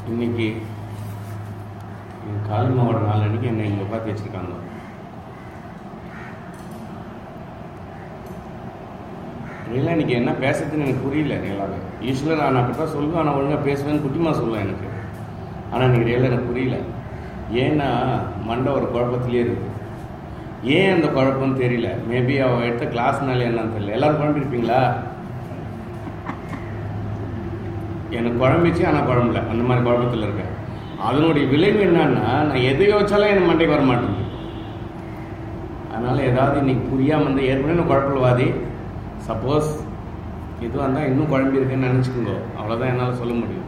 இன்னைக்கு என் காலிமாவோட நாள் அன்னைக்கு என்னை இங்கே உட்காந்து வச்சுருக்காங்க ரியலாக இன்னைக்கு என்ன பேசுறதுன்னு எனக்கு புரியல ரியலாகவே யூஸ்வலாக நான் அப்படி தான் சொல்லுவேன் ஆனால் ஒழுங்காக பேசுவேன்னு குட்டிமா சொல்லுவேன் எனக்கு ஆனால் இன்னைக்கு ரியலாக எனக்கு புரியல ஏன்னா மண்டை ஒரு குழப்பத்திலே இருக்குது ஏன் அந்த குழப்பம்னு தெரியல மேபி அவள் எடுத்த கிளாஸ்னால என்னன்னு தெரியல எல்லாரும் குழம்பிருப்பீங்களா எனக்கு குழம்பிச்சு ஆனால் குழம்புல அந்த மாதிரி குழப்பத்தில் இருக்கேன் அதனுடைய விளைவு என்னன்னா நான் எதை யோசிச்சாலும் எனக்கு மண்டைக்கு வர மாட்டேங்குது அதனால் ஏதாவது இன்னைக்கு புரியாமல் வந்து ஏற்கனவே நான் குழப்பவாதி சப்போஸ் எதுவாக இருந்தால் இன்னும் குழம்பியிருக்குன்னு நினச்சிக்கோங்க அவ்வளோதான் என்னால் சொல்ல முடியும்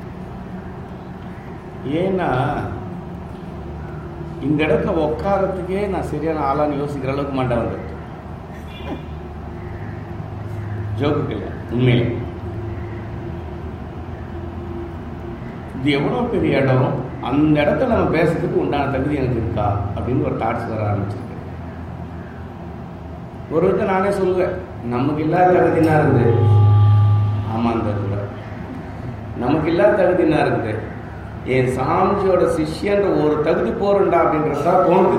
ஏன்னா இந்த இடத்துல உட்காரத்துக்கே நான் சரியான ஆளான்னு யோசிக்கிற அளவுக்கு மாட்டேன் வந்துட்டு ஜோக்குக்கு இல்லை உண்மையிலே இது எவ்வளோ பெரிய இடம் அந்த இடத்துல நம்ம பேசுறதுக்கு உண்டான தகுதி எனக்கு இருக்கா அப்படின்னு ஒரு தாட்ஸ் வர ஆரம்பிச்சிருக்கு ஒரு விதத்தை நானே சொல்லுவேன் நமக்கு இல்லாத தகுதினா இருக்குது ஆமாம் அந்த கூட நமக்கு இல்லாத தகுதினா இருக்குது என் சாமிஜியோட சிஷ்யன்ற ஒரு தகுதி போறண்டா அப்படின்றது தான் தோணுது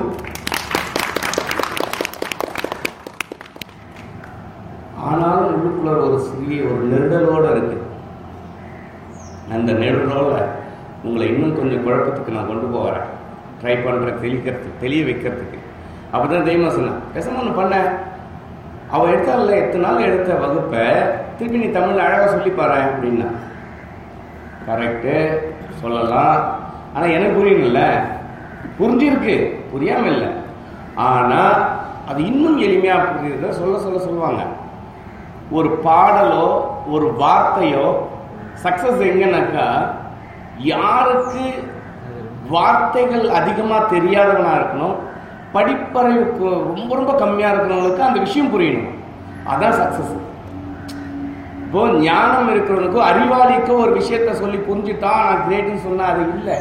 ஆனாலும் உள்ளுக்குள்ள ஒரு சிறிய ஒரு நெருடலோட இருக்கு அந்த நெருடலோட உங்களை இன்னும் கொஞ்சம் குழப்பத்துக்கு நான் கொண்டு போகிறேன் ட்ரை பண்ணுறேன் தெளிக்கிறதுக்கு தெளிய வைக்கிறதுக்கு அப்போ தான் தெய்வமா சொன்னேன் பேசாம ஒன்று பண்ணேன் அவள் எடுத்தால எத்தனை நாள் எடுத்த வகுப்பை திருப்பி நீ தமிழ் அழகாக சொல்லிப்பாரு அப்படின்னா கரெக்டு சொல்லலாம் ஆனால் எனக்கு புரியணும்ல புரிஞ்சிருக்கு புரியாமல் இல்லை ஆனால் அது இன்னும் எளிமையாக புரியுறத சொல்ல சொல்ல சொல்லுவாங்க ஒரு பாடலோ ஒரு வார்த்தையோ சக்ஸஸ் எங்கன்னாக்கா யாருக்கு வார்த்தைகள் அதிகமாக தெரியாதவனா இருக்கணும் படிப்பறிவுக்கு ரொம்ப ரொம்ப கம்மியாக இருக்கிறவங்களுக்கு அந்த விஷயம் புரியணும் அதான் சக்ஸஸ் இப்போ ஞானம் இருக்கிறவனுக்கோ அறிவாளிக்கோ ஒரு விஷயத்த சொல்லி புரிஞ்சுட்டா நான் கிரேட்னு சொன்னா அது இல்லை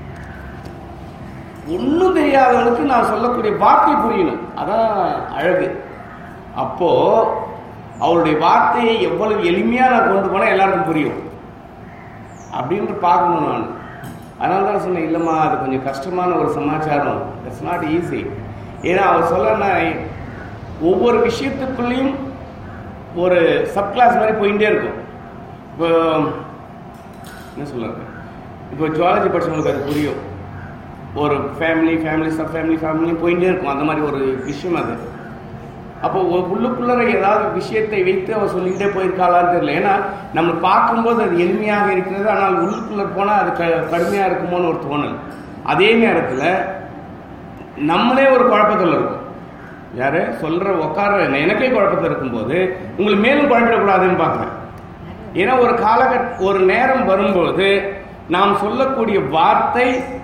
ஒன்றும் தெரியாதவனுக்கு நான் சொல்லக்கூடிய வார்த்தை புரியணும் அதான் அழகு அப்போ அவருடைய வார்த்தையை எவ்வளவு எளிமையா நான் கொண்டு போனா எல்லாருக்கும் புரியும் அப்படின்ட்டு பார்க்கணும் நான் அதனால தான் சொன்னேன் இல்லைம்மா அது கொஞ்சம் கஷ்டமான ஒரு சமாச்சாரம் இட்ஸ் நாட் ஈஸி ஏன்னா அவர் சொல்ல ஒவ்வொரு விஷயத்துக்குள்ளேயும் ஒரு சப் கிளாஸ் மாதிரி போயிட்டே இருக்கும் இப்போ என்ன சொல்றது இப்போ ஜுவாலஜி படிச்சவங்களுக்கு அது புரியும் ஒரு family family sub family family போயிட்டே இருக்கும் அந்த மாதிரி ஒரு விஷயம் அது அப்போ ஒரு உள்ளுக்குள்ளற ஏதாவது விஷயத்தை வைத்து அவர் சொல்லிக்கிட்டே போயிருக்காளான்னு தெரியல ஏன்னா நம்ம பார்க்கும்போது அது எளிமையாக இருக்கிறது ஆனால் உள்ளுக்குள்ள போனால் அது க கடுமையாக இருக்குமோன்னு ஒரு தோணல் அதே நேரத்தில் நம்மளே ஒரு குழப்பத்தில் இருக்கும் யாரு சொல்ற உட்கார எனக்கே குழப்பத்தில் இருக்கும்போது உங்களுக்கு மேலும் குழப்பிடக்கூடாதுன்னு பார்க்குறேன் ஏன்னா ஒரு காலகட்ட ஒரு நேரம் வரும்போது நாம் சொல்லக்கூடிய வார்த்தை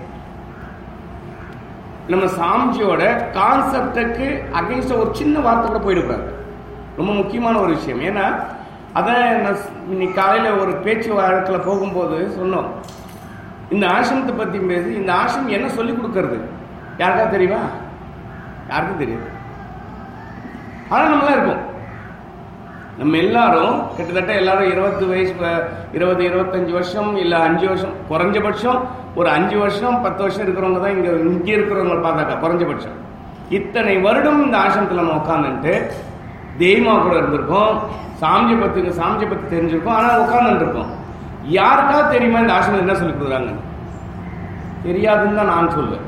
நம்ம சாமிஜியோட கான்செப்டுக்கு அகைன்ஸ்ட் ஒரு சின்ன வார்த்தை கூட போயிடக்கூடாது ரொம்ப முக்கியமான ஒரு விஷயம் ஏன்னா அதான் நான் இன்னைக்கு காலையில் ஒரு பேச்சு வழக்கில் போகும்போது சொன்னோம் இந்த ஆசிரமத்தை பற்றி பேசி இந்த ஆசிரமம் என்ன சொல்லி கொடுக்கறது யாருக்கா தெரியுமா யாருக்கும் தெரியாது ஆனால் நம்மளாம் இருக்கோம் நம்ம எல்லாரும் கிட்டத்தட்ட எல்லாரும் இருபது வயசு இருபது இருபத்தஞ்சு வருஷம் இல்லை அஞ்சு வருஷம் குறைஞ்சபட்சம் ஒரு அஞ்சு வருஷம் பத்து வருஷம் இருக்கிறவங்க தான் இங்கே இங்கே இருக்கிறவங்க பார்த்தாக்கா குறைஞ்சபட்சம் இத்தனை வருடம் இந்த ஆசிரமத்தில் நம்ம உட்காந்துட்டு தெய்வமா கூட இருந்திருக்கோம் சாமிஜி பத்தி சாமிஜி பத்தி தெரிஞ்சிருக்கோம் ஆனால் உட்காந்துட்டு இருக்கோம் யாருக்காவது தெரியுமா இந்த ஆசிரமம் என்ன சொல்லி கொடுக்குறாங்க தெரியாதுன்னு தான் நான் சொல்லுவேன்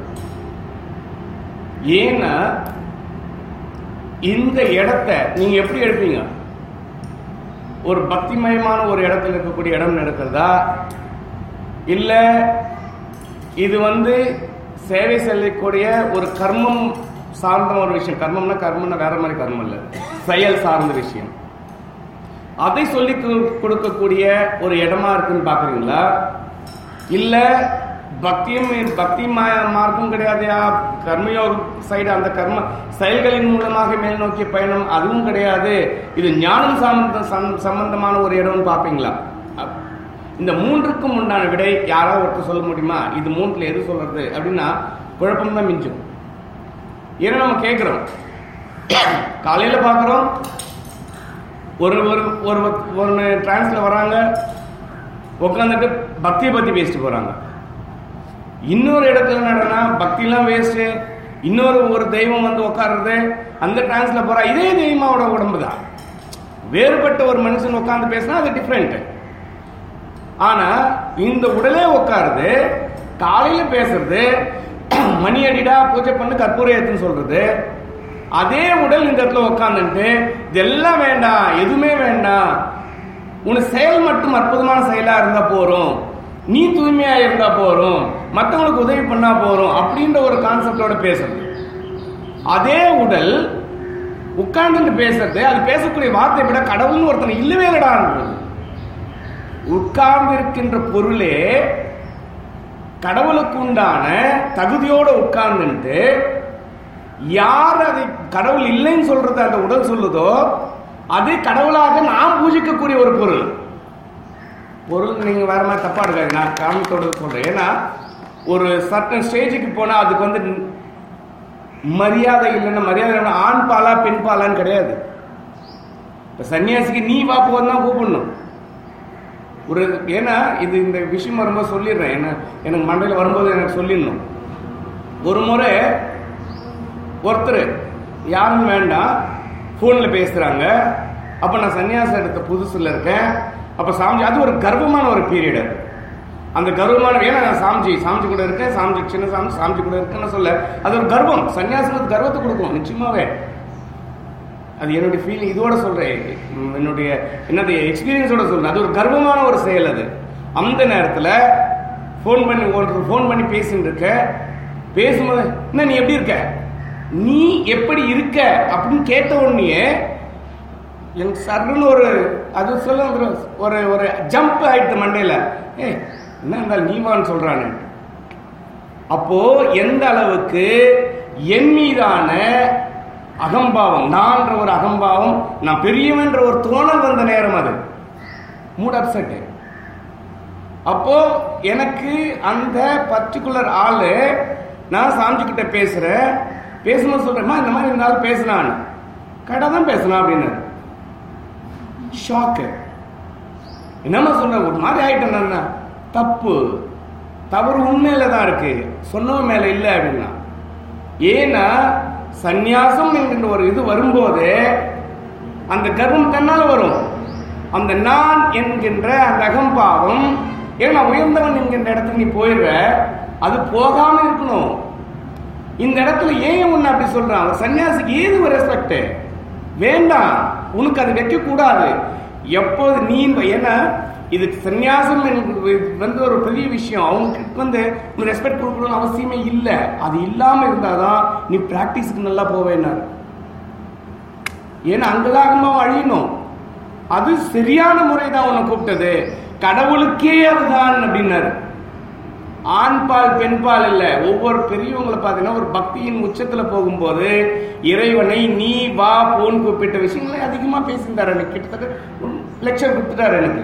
ஏன்னா இந்த இடத்த நீங்க எப்படி எடுப்பீங்க ஒரு பக்திமயமான ஒரு இடத்துல இருக்கக்கூடிய இடம் நடக்கிறதா இல்ல இது வந்து சேவை செல்லக்கூடிய ஒரு கர்மம் சார்ந்த ஒரு விஷயம் கர்மம்னா கர்மம்னா வேற மாதிரி கர்மம் இல்லை செயல் சார்ந்த விஷயம் அதை சொல்லி கொடுக்கக்கூடிய ஒரு இடமா இருக்குன்னு பாக்குறீங்களா இல்ல பக்தியும் பக்தி மார்க்கம் கிடையாதையா கர்மயோக சைடு அந்த கர்ம செயல்களின் மூலமாக மேல் நோக்கிய பயணம் அதுவும் கிடையாது இது ஞானம் சம்பந்த சம்பந்தமான ஒரு இடம்னு பார்ப்பீங்களா இந்த மூன்றுக்கும் உண்டான விடை யாராவது ஒருத்தர் சொல்ல முடியுமா இது மூணுல எது சொல்றது அப்படின்னா குழப்பம் தான் மிஞ்சும் ஏன்னா நம்ம கேட்கிறோம் காலையில பாக்குறோம் ஒரு ஒரு ஒரு ஒரு டிரான்ஸ்ல வராங்க உட்காந்துட்டு பக்தியை பத்தி பேசிட்டு போறாங்க இன்னொரு இடத்துல நடனா பக்திலாம் வேஸ்ட் இன்னொரு ஒரு தெய்வம் வந்து உட்காருறது அந்த டிரான்ஸ்ல போறா இதே தெய்வமாவோட உடம்பு தான் வேறுபட்ட ஒரு மனுஷன் உட்கார்ந்து பேசினா அது டிஃப்ரெண்ட் ஆனா இந்த உடலே உட்காருது காலையில பேசுறது மணி அடிடா பூஜை பண்ணு கற்பூர ஏத்துன்னு சொல்றது அதே உடல் இந்த இடத்துல உட்காந்துட்டு இதெல்லாம் வேண்டாம் எதுவுமே வேண்டாம் உன் செயல் மட்டும் அற்புதமான செயலா இருந்தா போறோம் நீ தூய்மையா இருந்தா போறோம் மற்றவங்களுக்கு உதவி பண்ணா போறோம் அப்படின்ற ஒரு கான்செப்டோட பேசுறது அதே உடல் உட்கார்ந்துட்டு பேசுறது அது பேசக்கூடிய வார்த்தை விட கடவுள்னு ஒருத்தன் இல்லவே இல்லடான்றது உட்கார்ந்து இருக்கின்ற பொருளே கடவுளுக்கு உண்டான தகுதியோட உட்கார்ந்துட்டு யார் அதை கடவுள் இல்லைன்னு சொல்றது அந்த உடல் சொல்லுதோ அது கடவுளாக நாம் பூஜிக்கக்கூடிய ஒரு பொருள் பொருள் நீங்க வேற மாதிரி தப்பா இருக்காது நான் காரணத்தோட சொல்றேன் ஏன்னா ஒரு சர்டன் ஸ்டேஜுக்கு போனா அதுக்கு வந்து மரியாதை இல்லைன்னா மரியாதை இல்லைன்னா ஆண் பாலா பெண் பாலான்னு கிடையாது இப்ப சன்னியாசிக்கு நீ வா போன்னு தான் கூப்பிடணும் ஒரு ஏன்னா இது இந்த விஷயம் வரும்போது சொல்லிடுறேன் என்ன எனக்கு மண்டையில் வரும்போது எனக்கு சொல்லிடணும் ஒரு முறை ஒருத்தர் யாரும் வேண்டாம் ஃபோனில் பேசுகிறாங்க அப்போ நான் சன்னியாசம் எடுத்த புதுசில் இருக்கேன் அப்போ சாமிஜி அது ஒரு கர்வமான ஒரு பீரியட் அது அந்த கர்வமான ஏன்னா நான் சாமிஜி சாமிஜி கூட இருக்கேன் சாமிஜி சின்ன சாமி சாமிஜி கூட இருக்கேன்னு சொல்ல அது ஒரு கர்வம் சன்னியாசம் கர்வத்தை கொடுக்கும் நிச்சயமாவே அது என்னுடைய ஃபீலிங் இதோட சொல்றேன் உம், என்னுடைய என்னுடைய எக்ஸ்பீரியன்ஸோட சொல்றேன் அது ஒரு கர்வமான ஒரு செயல் அது அந்த நேரத்தில் ஃபோன் பண்ணி ஒரு ஃபோன் பண்ணி பேசிட்டு இருக்க பேசும்போது என்ன நீ எப்படி இருக்க நீ எப்படி இருக்க அப்படின்னு கேட்ட உடனே எனக்கு சர்ன்னு ஒரு அது சொல்ல ஒரு ஒரு ஒரு ஜம்ப் ஆயிடுது மண்டையில ஏ என்ன இருந்தாலும் நீ வான்னு சொல்றானு அப்போ எந்த அளவுக்கு என் மீதான அகம்பாவம் நான்ற ஒரு அகம்பாவம் நான் பெரியவன்ற ஒரு தோணல் வந்த நேரம் அது மூட் அப்செட் அப்போ எனக்கு அந்த பர்டிகுலர் ஆளு நான் சாமிஜி கிட்ட பேசுறேன் பேசும்போது சொல்றேம்மா இந்த மாதிரி இந்த ஆள் பேசினான்னு கடை தான் பேசினான் அப்படின்னு ஷாக்கு என்னம்மா சொல்ற ஒரு மாதிரி ஆயிட்டேன் நான் தப்பு தவறு உண்மையில தான் இருக்கு சொன்னவன் மேல இல்லை அப்படின்னா ஏன்னா சந்நியாசம் என்கின்ற ஒரு இது வரும்போது அந்த கர்வம் தன்னால வரும் அந்த நான் என்கின்ற அந்த அகம்பாவம் ஏன்னா உயர்ந்தவன் என்கின்ற இடத்துக்கு நீ போயிடுற அது போகாம இருக்கணும் இந்த இடத்துல ஏன் உன்னை அப்படி சொல்றான் அவர் சன்னியாசிக்கு ஏது ஒரு ரெஸ்பெக்ட் வேண்டாம் உனக்கு அது வைக்க கூடாது எப்போது நீ ஏன்னா இது சன்னியாசம் என்பது வந்து ஒரு பெரிய விஷயம் அவங்களுக்கு வந்து ரெஸ்பெக்ட் கொடுக்கணும்னு அவசியமே இல்லை அது இல்லாம இருந்தாதான் நீ பிராக்டிஸ்க்கு நல்லா போவேன்னாரு ஏன்னா அங்கதான் அகம்பாவம் அழியணும் அது சரியான முறை தான் உன்னை கூப்பிட்டது கடவுளுக்கே அதுதான் அப்படின்னாரு ஆண்பால் பெண்பால் இல்ல ஒவ்வொரு பெரியவங்களை பார்த்தீங்கன்னா ஒரு பக்தியின் உச்சத்துல போகும்போது இறைவனை நீ வா போன் கூப்பிட்ட விஷயங்களை அதிகமா பேசியிருந்தாரு எனக்கு கிட்டத்தட்ட லெக்சர் கொடுத்துட்டாரு எனக்கு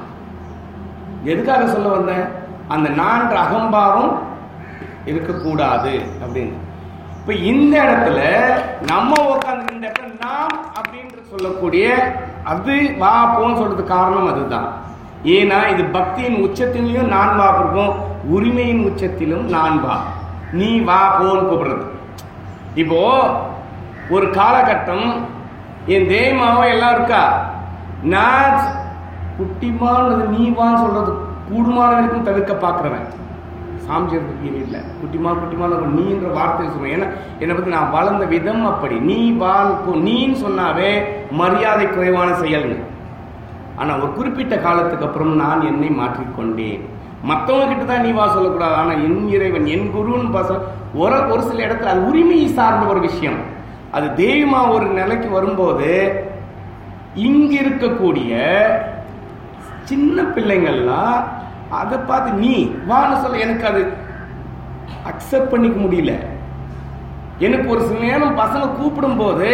எதுக்காக சொல்ல வந்தேன் அந்த நான்ற அகம்பாவம் இருக்கக்கூடாது அப்படின்னு இப்ப இந்த இடத்துல நம்ம உட்காந்து இந்த இடத்துல நாம் அப்படின்ற சொல்லக்கூடிய அது வா போன்னு சொல்றதுக்கு காரணம் அதுதான் ஏன்னா இது பக்தியின் உச்சத்திலையும் நான் வா இருக்கும் உரிமையின் உச்சத்திலும் நான் வா நீ வா போன்னு கூப்பிடுறது இப்போ ஒரு காலகட்டம் என் தேய்மாவும் எல்லாம் இருக்கா நான் குட்டிமான்னு நீ வான்னு சொல்றது கூடுமான வரைக்கும் தவிர்க்க பார்க்குறவன் சாமிஜியர் இல்லை குட்டிமா குட்டிமா நீன்ற வார்த்தை சொல்லுவேன் ஏன்னா என்னை பற்றி நான் வளர்ந்த விதம் அப்படி நீ வான் நீன்னு சொன்னாவே மரியாதை குறைவான செயல்னு ஆனால் ஒரு குறிப்பிட்ட காலத்துக்கு அப்புறம் நான் என்னை மாற்றிக்கொண்டேன் மற்றவங்க கிட்ட தான் நீ வா சொல்லக்கூடாது ஆனால் என் இறைவன் என் குருன்னு பாச ஒரு ஒரு சில இடத்துல அது உரிமையை சார்ந்த ஒரு விஷயம் அது தெய்வமா ஒரு நிலைக்கு வரும்போது இங்க இருக்கக்கூடிய சின்ன பிள்ளைங்கள்லாம் அதை பார்த்து நீ வான்னு சொல்ல எனக்கு அது அக்செப்ட் பண்ணிக்க முடியல எனக்கு ஒரு சில நேரம் பசங்க கூப்பிடும் போது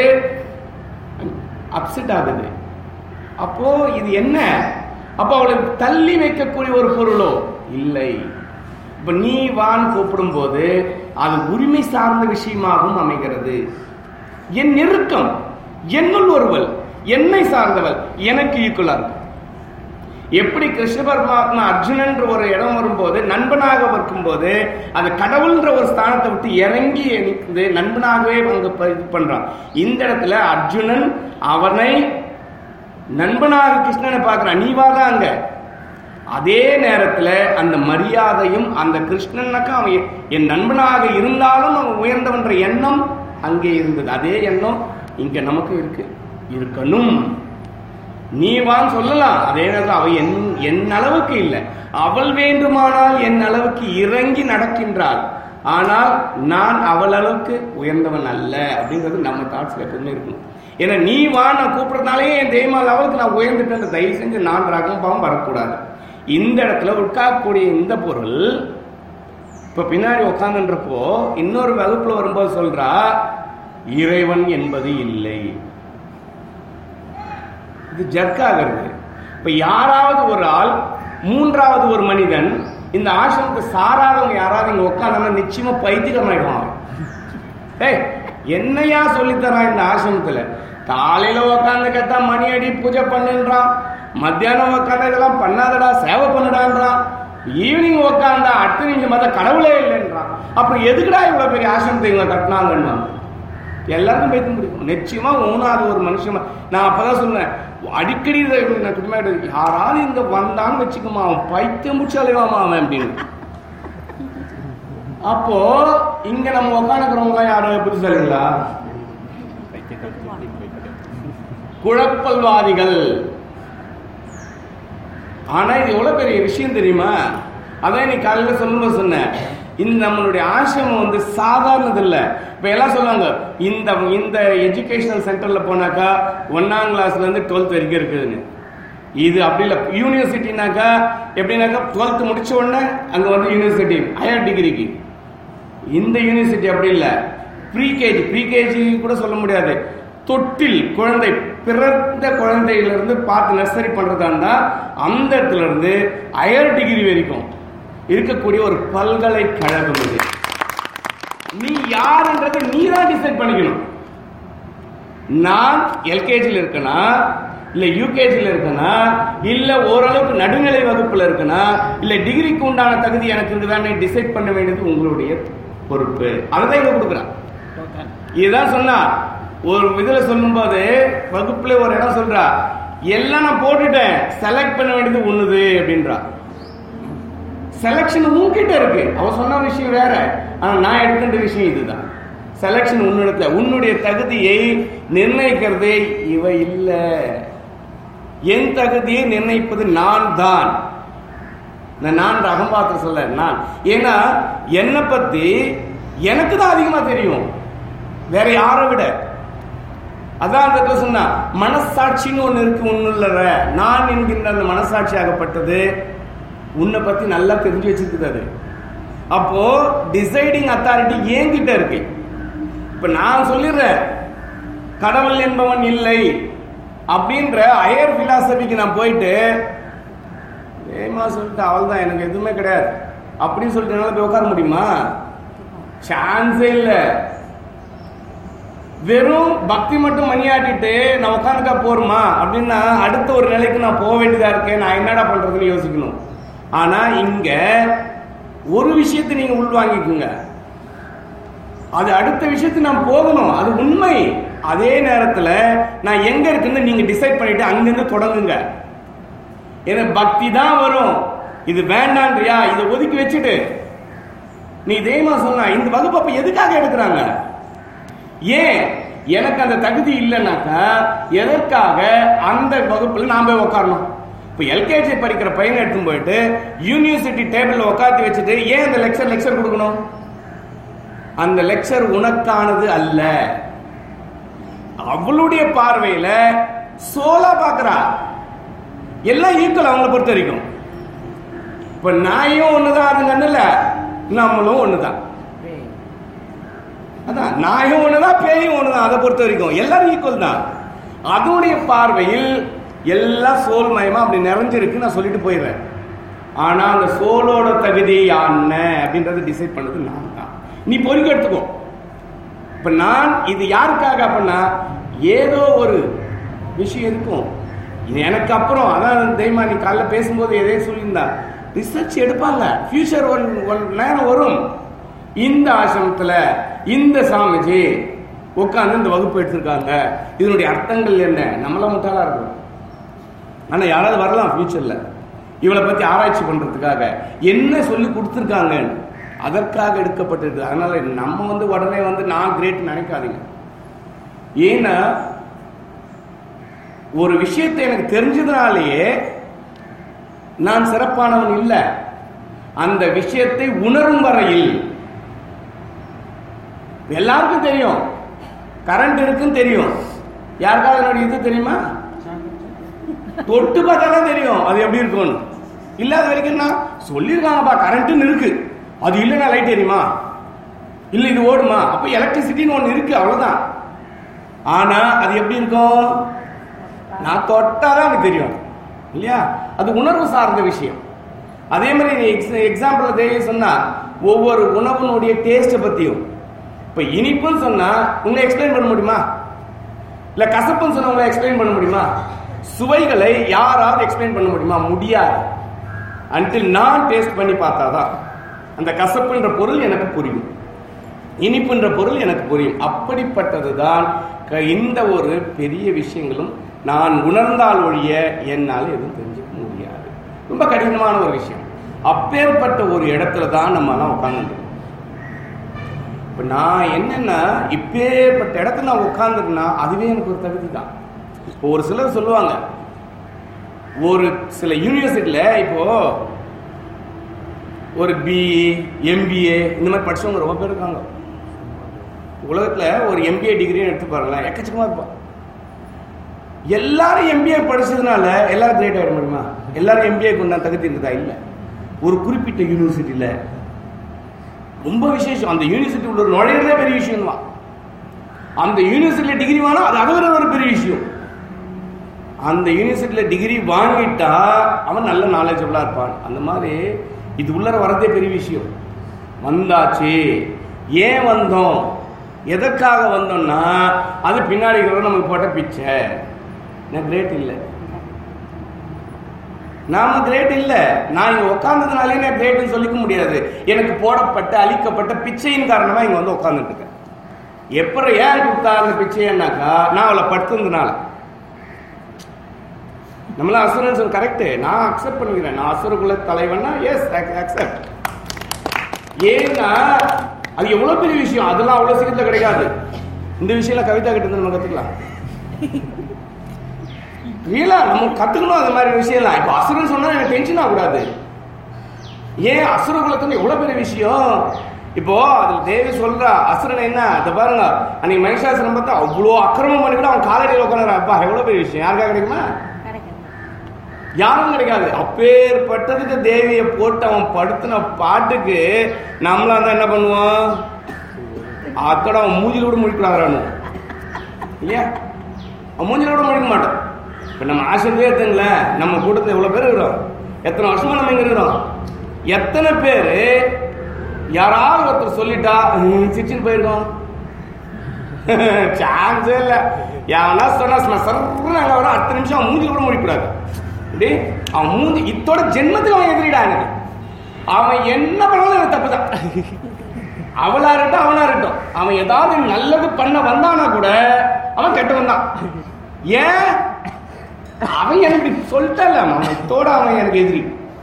அப்செட் ஆகுது அப்போ இது என்ன அப்போ அவளை தள்ளி வைக்கக்கூடிய ஒரு பொருளோ இல்லை இப்ப நீ வான் கூப்பிடும் போது அது உரிமை சார்ந்த விஷயமாகவும் அமைகிறது என் நெருக்கம் என்னுள் ஒருவள் என்னை சார்ந்தவள் எனக்கு ஈக்குவலா இருக்கு எப்படி கிருஷ்ண பரமாத்மா அர்ஜுனன்ற ஒரு இடம் வரும்போது நண்பனாக வரும்போது அது கடவுள்ன்ற ஒரு ஸ்தானத்தை விட்டு இறங்கி நிற்குது நண்பனாகவே அங்க ப- இது பண்றான் இந்த இடத்துல அர்ஜுனன் அவனை நண்பனாக கிருஷ்ணனை பார்க்கறான் நீ வாதான் அங்க அதே நேரத்துல அந்த மரியாதையும் அந்த கிருஷ்ணனுக்கு அவன் எ- என் நண்பனாக இருந்தாலும் அவன் உயர்ந்தவன்ற எண்ணம் அங்கே இருந்தது அதே எண்ணம் இங்க நமக்கு இருக்கு இருக்கணும் நீ வான்னு சொல்லலாம் அதே நேரத்தில் அவள் என் என் அளவுக்கு இல்லை அவள் வேண்டுமானால் என் அளவுக்கு இறங்கி நடக்கின்றாள் ஆனால் நான் அவள் அளவுக்கு உயர்ந்தவன் அல்ல அப்படிங்கிறது நம்ம தாட்ஸ்ல எப்பவுமே இருக்கணும் ஏன்னா நீ வா நான் கூப்பிடுறதுனாலே என் தெய்வமா லெவலுக்கு நான் உயர்ந்துட்டேன் தயவு செஞ்சு நான் ரகம்பாவும் வரக்கூடாது இந்த இடத்துல உட்காரக்கூடிய இந்த பொருள் இப்ப பின்னாடி உட்காந்துன்றப்போ இன்னொரு வகுப்புல வரும்போது சொல்றா இறைவன் என்பது இல்லை இது ஜர்க் ஆகிறது இப்ப யாராவது ஒரு ஆள் மூன்றாவது ஒரு மனிதன் இந்த ஆசிரமத்தை சாராதவங்க யாராவது இங்க உட்காந்தா நிச்சயமா பைத்தியமாயிடுவான் ஏய் என்னையா சொல்லித்தரான் இந்த ஆசிரமத்துல காலையில உட்காந்து கேட்டா மணி அடி பூஜை பண்ணுன்றான் மத்தியானம் உட்காந்து இதெல்லாம் பண்ணாதடா சேவை பண்ணுடான்றான் ஈவினிங் உட்காந்தா அடுத்த நிமிஷம் பார்த்தா கடவுளே இல்லைன்றான் அப்புறம் எதுக்குடா இவ்வளவு பெரிய ஆசிரமத்தை இவங்க கட்டினாங்கன்னு எல்லாருக்கும் பேச முடியும் நிச்சயமா ஊனாத ஒரு மனுஷன் நான் அப்பதான் சொன்னேன் அடிக்கடி இதை நான் குடும்பம் யாராவது இங்க வந்தான்னு வச்சுக்கோமா அவன் பைத்தியம் முடிச்சு அலைவாமா அவன் அப்படின்னு அப்போ இங்க நம்ம உட்காந்துக்கிறவங்க யாரும் புத்திசாலிங்களா குழப்பல்வாதிகள் ஆனா இது எவ்வளவு பெரிய விஷயம் தெரியுமா அதான் நீ காலையில சொல்லும்போது சொன்னேன் இந்த நம்மளுடைய ஆசிரமம் வந்து சாதாரணது இல்ல இப்ப எல்லாம் சொல்லுவாங்க இந்த இந்த எஜுகேஷனல் சென்டர்ல போனாக்கா ஒன்னாம் கிளாஸ்ல இருந்து டுவெல்த் வரைக்கும் இருக்குதுன்னு இது அப்படி இல்லை யூனிவர்சிட்டினாக்கா எப்படின்னாக்கா டுவெல்த் முடிச்ச உடனே அங்க வந்து யூனிவர்சிட்டி ஹையர் டிகிரிக்கு இந்த யூனிவர்சிட்டி அப்படி இல்லை ப்ரீகேஜி ப்ரீகேஜி கூட சொல்ல முடியாது தொட்டில் குழந்தை பிறந்த குழந்தையிலிருந்து பார்த்து நர்சரி பண்றதா இருந்தா அந்த இடத்துல இருந்து ஹையர் டிகிரி வரைக்கும் இருக்கக்கூடிய ஒரு பல்கலைக்கழகம் இது நீ யாருன்றதை நீ தான் டிசைட் பண்ணிக்கணும் நான் எல்கேஜியில் இருக்கனா இல்ல யூகேஜியில் இருக்கனா இல்ல ஓரளவுக்கு நடுநிலை வகுப்புல இருக்கனா இல்ல டிகிரிக்கு உண்டான தகுதி எனக்கு இருக்குதான்னு டிசைட் பண்ண வேண்டியது உங்களுடைய பொறுப்பு அதை இங்க கொடுக்குறான் இதுதான் சொன்னா ஒரு இதுல சொல்லும்போது வகுப்புல ஒரு இடம் சொல்றா எல்லாம் நான் போட்டுட்டேன் செலக்ட் பண்ண வேண்டியது ஒண்ணுது அப்படின்றா செலக்ஷன் உன்கிட்ட இருக்கு அவ சொன்ன விஷயம் வேற ஆனா நான் எடுக்கின்ற விஷயம் இதுதான் செலக்ஷன் உன்னிடத்துல உன்னுடைய தகுதியை நிர்ணயிக்கிறது இவ இல்ல என் தகுதியை நிர்ணயிப்பது நான் தான் நான் நான் அகம்பாத்திர சொல்ல நான் ஏன்னா என்னை பத்தி எனக்கு தான் அதிகமா தெரியும் வேற யாரை விட அதான் அந்த இடத்துல சொன்னா மனசாட்சின்னு ஒண்ணு இருக்கு உன்னுள்ள நான் என்கின்ற அந்த மனசாட்சி ஆகப்பட்டது உன்னை பத்தி நல்லா தெரிஞ்சு வச்சிருக்குது அது அப்போ டிசைடிங் அத்தாரிட்டி என்கிட்ட இருக்கு இப்ப நான் சொல்லிடுறேன் கடவுள் என்பவன் இல்லை அப்படின்ற அயர் பிலாசபிக்கு நான் போயிட்டு ஏமா சொல்லிட்டு அவள் தான் எனக்கு எதுவுமே கிடையாது அப்படின்னு சொல்லிட்டு என்னால போய் உட்கார முடியுமா சான்ஸே இல்லை வெறும் பக்தி மட்டும் மணியாட்டிட்டு நான் உட்காந்துக்கா போருமா அப்படின்னா அடுத்த ஒரு நிலைக்கு நான் போக வேண்டியதா இருக்கேன் நான் என்னடா பண்றதுன்னு யோசிக்கணும் ஆனா இங்க ஒரு விஷயத்தை நீங்க உள்வாங்கிக்குங்க அது அடுத்த விஷயத்துக்கு நான் போகணும் அது உண்மை அதே நேரத்துல நான் எங்க இருக்குன்னு நீங்க டிசைட் பண்ணிட்டு அங்கிருந்து தொடங்குங்க ஏன்னா பக்தி தான் வரும் இது வேண்டான்றியா இதை ஒதுக்கி வச்சுட்டு நீ தெய்வமா சொன்ன இந்த வகுப்பு அப்ப எதுக்காக எடுக்கிறாங்க ஏன் எனக்கு அந்த தகுதி இல்லைனாக்கா எதற்காக அந்த வகுப்புல நான் போய் உட்காரணும் இப்போ எல்கேஜி படிக்கிற பையனை எடுத்துன்னு போயிட்டு யூனிவர்சிட்டி டேபிள்ல உட்காந்து வச்சுட்டு ஏன் அந்த லெக்சர் லெக்சர் கொடுக்கணும் அந்த லெக்சர் உனக்கானது அல்ல அவளுடைய பார்வையில சோலா பாக்குறா எல்லாம் ஈக்குவல் அவங்கள பொறுத்த வரைக்கும் இப்ப நாயும் ஒண்ணுதான் அது கண்ணுல நம்மளும் ஒண்ணுதான் அதான் நாயும் ஒண்ணுதான் பேயும் ஒண்ணுதான் அதை பொறுத்த வரைக்கும் எல்லாரும் ஈக்குவல் தான் அதனுடைய பார்வையில் எல்லாம் சோல் மயமா அப்படி நிறைஞ்சிருக்கு நான் சொல்லிட்டு போயிடுறேன் ஆனா அந்த சோலோட தகுதி என்ன அப்படின்றத டிசைட் பண்ணது நான் தான் நீ பொறுக்க எடுத்துக்கோ இப்ப நான் இது யாருக்காக அப்படின்னா ஏதோ ஒரு விஷயம் இருக்கும் இது எனக்கு அப்புறம் அதான் தெய்வமா நீ காலைல பேசும்போது எதே சொல்லியிருந்தா ரிசர்ச் எடுப்பாங்க ஃபியூச்சர் ஒன் ஒன் நேரம் வரும் இந்த ஆசிரமத்துல இந்த சாமிஜி உட்காந்து இந்த வகுப்பு எடுத்திருக்காங்க இதனுடைய அர்த்தங்கள் என்ன நம்மளாம் முட்டாளா இருக்கும் ஆனா யாராவது வரலாம் ஃபியூச்சர்ல இவளை பத்தி ஆராய்ச்சி பண்றதுக்காக என்ன சொல்லி கொடுத்துருக்காங்க அதற்காக எடுக்கப்பட்டிருக்கு அதனால நம்ம வந்து உடனே வந்து நான் கிரேட் நினைக்காதீங்க ஏன்னா ஒரு விஷயத்தை எனக்கு தெரிஞ்சதுனாலேயே நான் சிறப்பானவன் இல்லை அந்த விஷயத்தை உணரும் வரையில் எல்லாருக்கும் தெரியும் கரண்ட் இருக்குன்னு தெரியும் யாருக்காவது என்னோட இது தெரியுமா தொட்டு பார்த்தாதான் தெரியும் அது எப்படி இருக்கும்னு இல்லாத வரைக்கும் நான் சொல்லியிருக்காங்கப்பா கரண்ட்னு இருக்கு அது இல்லைன்னா லைட் எரியுமா இல்லை இது ஓடுமா அப்போ எலக்ட்ரிசிட்டின்னு ஒன்று இருக்கு அவ்வளோதான் ஆனா அது எப்படி இருக்கும் நான் தொட்டாதான் எனக்கு தெரியும் இல்லையா அது உணர்வு சார்ந்த விஷயம் அதே மாதிரி நீ எக்ஸாம்பிள் தேவை சொன்னா ஒவ்வொரு உணவுனுடைய டேஸ்ட்டை பத்தியும் இப்ப இனிப்புன்னு சொன்னா உங்களை எக்ஸ்பிளைன் பண்ண முடியுமா இல்ல கசப்புன்னு சொன்னா உங்களை எக்ஸ்பிளைன் பண்ண முடியுமா சுவைகளை யாராவது எக்ஸ்பிளைன் பண்ண முடியுமா முடியாது அன்டில் நான் டேஸ்ட் பண்ணி பார்த்தாதான் அந்த கசப்புன்ற பொருள் எனக்கு புரியும் இனிப்புன்ற பொருள் எனக்கு புரியும் அப்படிப்பட்டதுதான் க- இந்த ஒரு பெரிய விஷயங்களும் நான் உணர்ந்தால் ஒழிய என்னால் எதுவும் தெரிஞ்சுக்க முடியாது ரொம்ப கடினமான ஒரு விஷயம் அப்பேற்பட்ட ஒரு இடத்துல தான் நம்ம எல்லாம் உட்காந்துருக்கோம் இப்போ நான் என்னன்னா இப்பேற்பட்ட இடத்துல நான் உட்காந்துருக்கேன்னா அதுவே எனக்கு ஒரு தகுதி தான் இப்போ ஒரு சிலர் சொல்லுவாங்க ஒரு சில யூனிவர்சிட்டியில் இப்போ ஒரு பிஇ எம்பிஏ இந்த மாதிரி படிச்சவங்க ரொம்ப பேர் இருக்காங்க உலகத்தில் ஒரு எம்பிஏ டிகிரின்னு எடுத்து பாருங்களேன் எக்கச்சக்கமாக இருப்பான் எல்லாரும் எம்பிஏ படிச்சதுனால எல்லாரும் கிரேட் ஆகிட முடியுமா எல்லாரும் எம்பிஏ கொண்டா தகுதி இருக்குதா இல்லை ஒரு குறிப்பிட்ட யூனிவர்சிட்டியில் ரொம்ப விசேஷம் அந்த யூனிவர்சிட்டி உள்ள நுழையிறதே பெரிய விஷயம் தான் அந்த யூனிவர்சிட்டியில் டிகிரி வாங்கினா அது அதை விட ஒரு பெரிய விஷயம் அந்த யூனிவர்சிட்டியில் டிகிரி வாங்கிட்டா அவன் நல்ல நாலேஜபிளாக இருப்பான் அந்த மாதிரி இது உள்ளர வரதே பெரிய விஷயம் வந்தாச்சு ஏன் வந்தோம் எதற்காக வந்தோம்னா அது பின்னாடி இருக்கிறவங்க நமக்கு போட்ட பிச்சை நான் கிரேட் இல்லை நாம கிரேட் இல்ல நான் இங்க உட்கார்ந்ததுனாலே நான் கிரேட்னு சொல்லிக்க முடியாது எனக்கு போடப்பட்ட அளிக்கப்பட்ட பிச்சையின் காரணமா இங்க வந்து உட்கார்ந்துட்டு இருக்கேன் எப்பற ஏன் கொடுத்தா அந்த பிச்சைன்னாக்கா நான் அவளை படுத்திருந்தனால நம்மள அசுரன் கரெக்ட் நான் அக்செப்ட் பண்ணிக்கிறேன் நான் அசுரகுல தலைவன்னா எஸ் அக்செப்ட் ஏன்னா அது எவ்வளவு பெரிய விஷயம் அதெல்லாம் அவ்வளவு சீக்கிரத்துல கிடைக்காது இந்த விஷயம்லாம் கவிதா கிட்ட இருந்து நம்ம கத்துக்கலாம் ரியலா நம்ம கத்துக்கணும் அந்த மாதிரி விஷயம்லாம் இப்போ அசுரன் சொன்னா எனக்கு டென்ஷன் ஆகக்கூடாது ஏன் அசுர குலத்துல எவ்வளவு பெரிய விஷயம் இப்போ அதுல தேவி சொல்றா அசுரன் என்ன இதை பாருங்க அன்னைக்கு மகிஷாசுரன் பார்த்தா அவ்வளோ அக்கிரமம் பண்ணி கூட அவன் காலடியில் உட்காந்துறான் அப்பா எவ்வளவு பெரிய விஷயம் யாருக்கா கிடைக்குமா யாரும் கிடைக்காது அப்பேற்பட்டதுக்கு தேவியை போட்டு அவன் படுத்தின பாட்டுக்கு நம்மளா இருந்தா என்ன பண்ணுவோம் அக்கட அவன் மூஞ்சில கூட முடிக்கூடாது இல்லையா அவன் மூஞ்சில கூட முடிக்க மாட்டான் இப்ப நம்ம ஆசிரியரே எடுத்துங்களேன் நம்ம கூட்டத்தில் எவ்வளவு பேர் இருக்கிறோம் எத்தனை வருஷமா நம்ம இங்க இருக்கிறோம் எத்தனை பேர் யாராவது ஒருத்தர் சொல்லிட்டா "ஹம், சிரிச்சுன்னு போயிருக்கோம் சான்ஸே இல்ல எவனா சொன்னா சர்ன்னு அங்க வரும் அடுத்த நிமிஷம் அவன் மூஞ்சி கூட முடிக்கூடாது இப்படி அவன் மூஞ்சி இத்தோட ஜென்மத்துக்கு அவன் எதிரிடா எனக்கு அவன் என்ன பண்ணாலும் எனக்கு தப்பு தான் அவளா இருக்கட்டும் அவனா இருக்கட்டும் அவன் ஏதாவது நல்லது பண்ண வந்தானா கூட அவன் கெட்டவன் தான் ஏன் அவன் எனக்கு சொல்லிட்டல அவன் இத்தோட அவன் எனக்கு எதிரி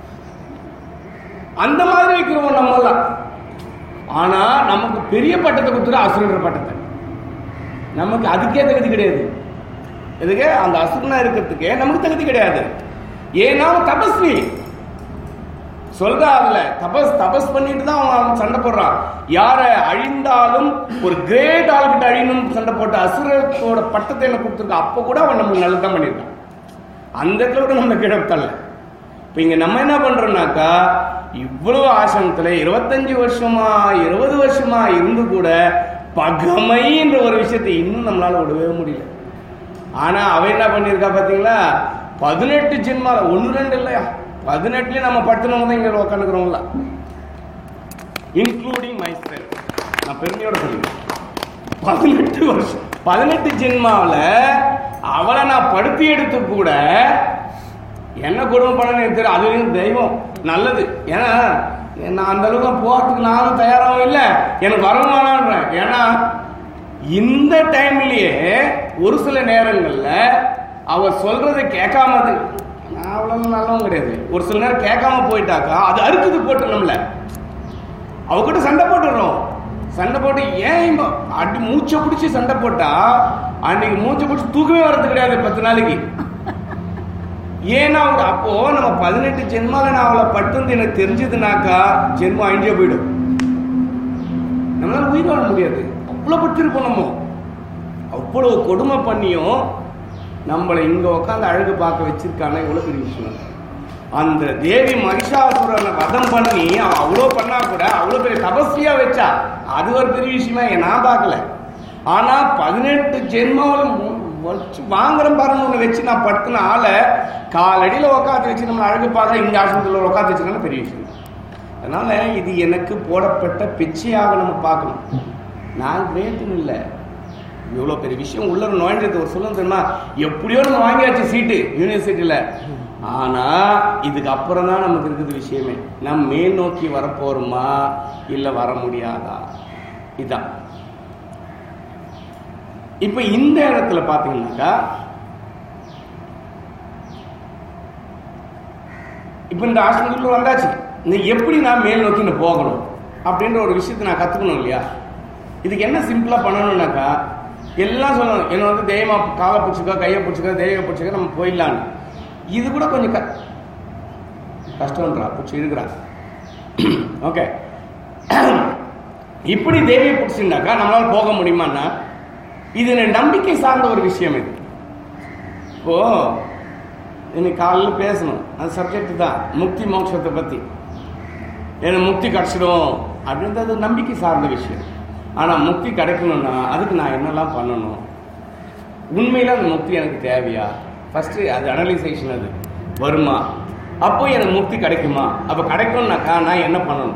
அந்த மாதிரி இருக்கிறவன் நம்ம எல்லாம் ஆனா நமக்கு பெரிய பட்டத்தை கொடுத்துரு அசுரன்ற பட்டத்தை நமக்கு அதுக்கே தகுதி கிடையாது எதுக்கு அந்த அசுரனா இருக்கிறதுக்கே நமக்கு தகுதி கிடையாது ஏன்னா அவன் தபஸ்வி சொல்றா அதுல தபஸ் தபஸ் பண்ணிட்டு தான் அவன் அவன் சண்டை போடுறான் யார அழிந்தாலும் ஒரு கிரேட் ஆள்கிட்ட அழியணும்னு சண்டை போட்ட அசுரத்தோட பட்டத்தை என்ன கொடுத்துருக்கா அப்ப கூட அவன் நமக்கு நல்லது தான் பண்ணியிருக்கான் அந்த இடத்துல கூட நம்ம கீழே தள்ள இப்ப இங்க நம்ம என்ன பண்றோம்னாக்கா இவ்வளவு ஆசிரமத்துல இருபத்தஞ்சு வருஷமா இருபது வருஷமா இருந்து கூட பகமைன்ற ஒரு விஷயத்தை இன்னும் நம்மளால விடவே முடியல ஆனா அவ என்ன பண்ணிருக்கா பாத்தீங்களா பதினெட்டு ஜென்மால ஒன்னு ரெண்டு இல்லையா பதினெட்டுலயும் நம்ம படுத்தினவங்க தான் இங்க உட்காந்துக்கிறோம்ல இன்க்ளூடிங் மை நான் பெருமையோட சொல்லுவேன் பதினெட்டு வருஷம் பதினெட்டு ஜென்மாவில் அவளை நான் படுத்தி எடுத்து கூட என்ன குடும்பம் பண்ணணும் எனக்கு தெரியும் அது வரைக்கும் தெய்வம் நல்லது ஏன்னா நான் அந்த அளவுக்கு போறதுக்கு நானும் தயாராகவும் இல்லை எனக்கு வரமானான்றேன் ஏன்னா இந்த டைம்லயே ஒரு சில நேரங்கள்ல அவ சொல்றதை கேட்காம அது நான் அவ்வளவு நல்லவும் கிடையாது ஒரு சில நேரம் கேட்காம போயிட்டாக்கா அது அறுக்குது போட்டு நம்மள அவகிட்ட சண்டை போட்டுடுறோம் சண்டை போட்டு ஏன் இம்ப அடி மூச்சை பிடிச்சி சண்டை போட்டா அன்னைக்கு மூச்சை பிடிச்சி தூக்கமே வர்றது கிடையாது பத்து நாளைக்கு ஏன்னா அவங்க அப்போ நம்ம பதினெட்டு ஜென்மால நான் அவளை பட்டுந்து எனக்கு தெரிஞ்சதுனாக்கா ஜென்மம் அழிஞ்சே போயிடும் நம்மளால உயிர் வாழ முடியாது அவ்வளோ பட்டிருக்கோம் நம்ம அவ்வளவு கொடுமை பண்ணியும் நம்மளை இங்க உட்காந்து அழகு பார்க்க வச்சிருக்கான எவ்வளவு பெரிய விஷயம் அந்த தேவி மகிஷாசுரனை வதம் பண்ணி அவன் அவ்வளோ பண்ணா கூட அவ்வளோ பெரிய தபஸ்வியா வச்சா அது ஒரு பெரிய விஷயமா ஏன் நான் பார்க்கல ஆனா பதினெட்டு ஜென்மாவில் வச்சு வாங்குறேன் பாருங்க ஒன்று வச்சு நான் படுத்தின ஆளை காலடியில் உட்காந்து வச்சு நம்மளை அழகு பார்க்க இந்த ஆசிரமத்தில் உட்காந்து வச்சுருக்காங்க பெரிய விஷயம் அதனால இது எனக்கு போடப்பட்ட பிச்சையாக நம்ம பார்க்கணும் நான் கிரேட்டுன்னு இல்லை இவ்வளோ பெரிய விஷயம் உள்ள நுழைஞ்சது ஒரு சொல்லுங்க தெரியுமா எப்படியோ நம்ம வாங்கியாச்சு சீட்டு யூனிவர்சிட்டியில் ஆனா இதுக்கு அப்புறம் தான் நமக்கு இருக்குது விஷயமே நம்ம மேல் நோக்கி வரப்போறோமா இல்லை வர முடியாதா இதான் இப்ப இந்த இடத்துல பாத்தீங்கன்னாக்கா இப்ப இந்த ஆசிரமத்துக்குள்ள வந்தாச்சு இந்த எப்படி நான் மேல் நோக்கி நான் போகணும் அப்படின்ற ஒரு விஷயத்தை நான் கத்துக்கணும் இல்லையா இதுக்கு என்ன சிம்பிளா பண்ணணும்னாக்கா எல்லாம் சொல்லணும் என்ன வந்து தெய்வமா காலை பிடிச்சிக்கோ கையை பிடிச்சிக்கோ தெய்வ பிடிச்சிக்கோ நம்ம போயிடலான்னு இது கூட கொஞ்சம் க கஷ்டம்ன்றா பிடிச்சி இருக்கிறா ஓகே இப்படி தேவியை பிடிச்சிருந்தாக்கா நம்மளால போக முடியுமான்னா இது எனக்கு நம்பிக்கை சார்ந்த ஒரு விஷயம் இது இப்போ இன்னைக்கு காலையில் பேசணும் அது சப்ஜெக்ட் தான் முக்தி மோட்சத்தை பத்தி எனக்கு முக்தி கிடைச்சிடும் அப்படின்றது நம்பிக்கை சார்ந்த விஷயம் ஆனா முக்தி கிடைக்கணும்னா அதுக்கு நான் என்னெல்லாம் பண்ணணும் உண்மையில அந்த முக்தி எனக்கு தேவையா ஃபர்ஸ்ட் அது அனலைசேஷன் அது வருமா அப்போ எனக்கு முக்தி கிடைக்குமா அப்போ கிடைக்கும்னாக்கா நான் என்ன பண்ணணும்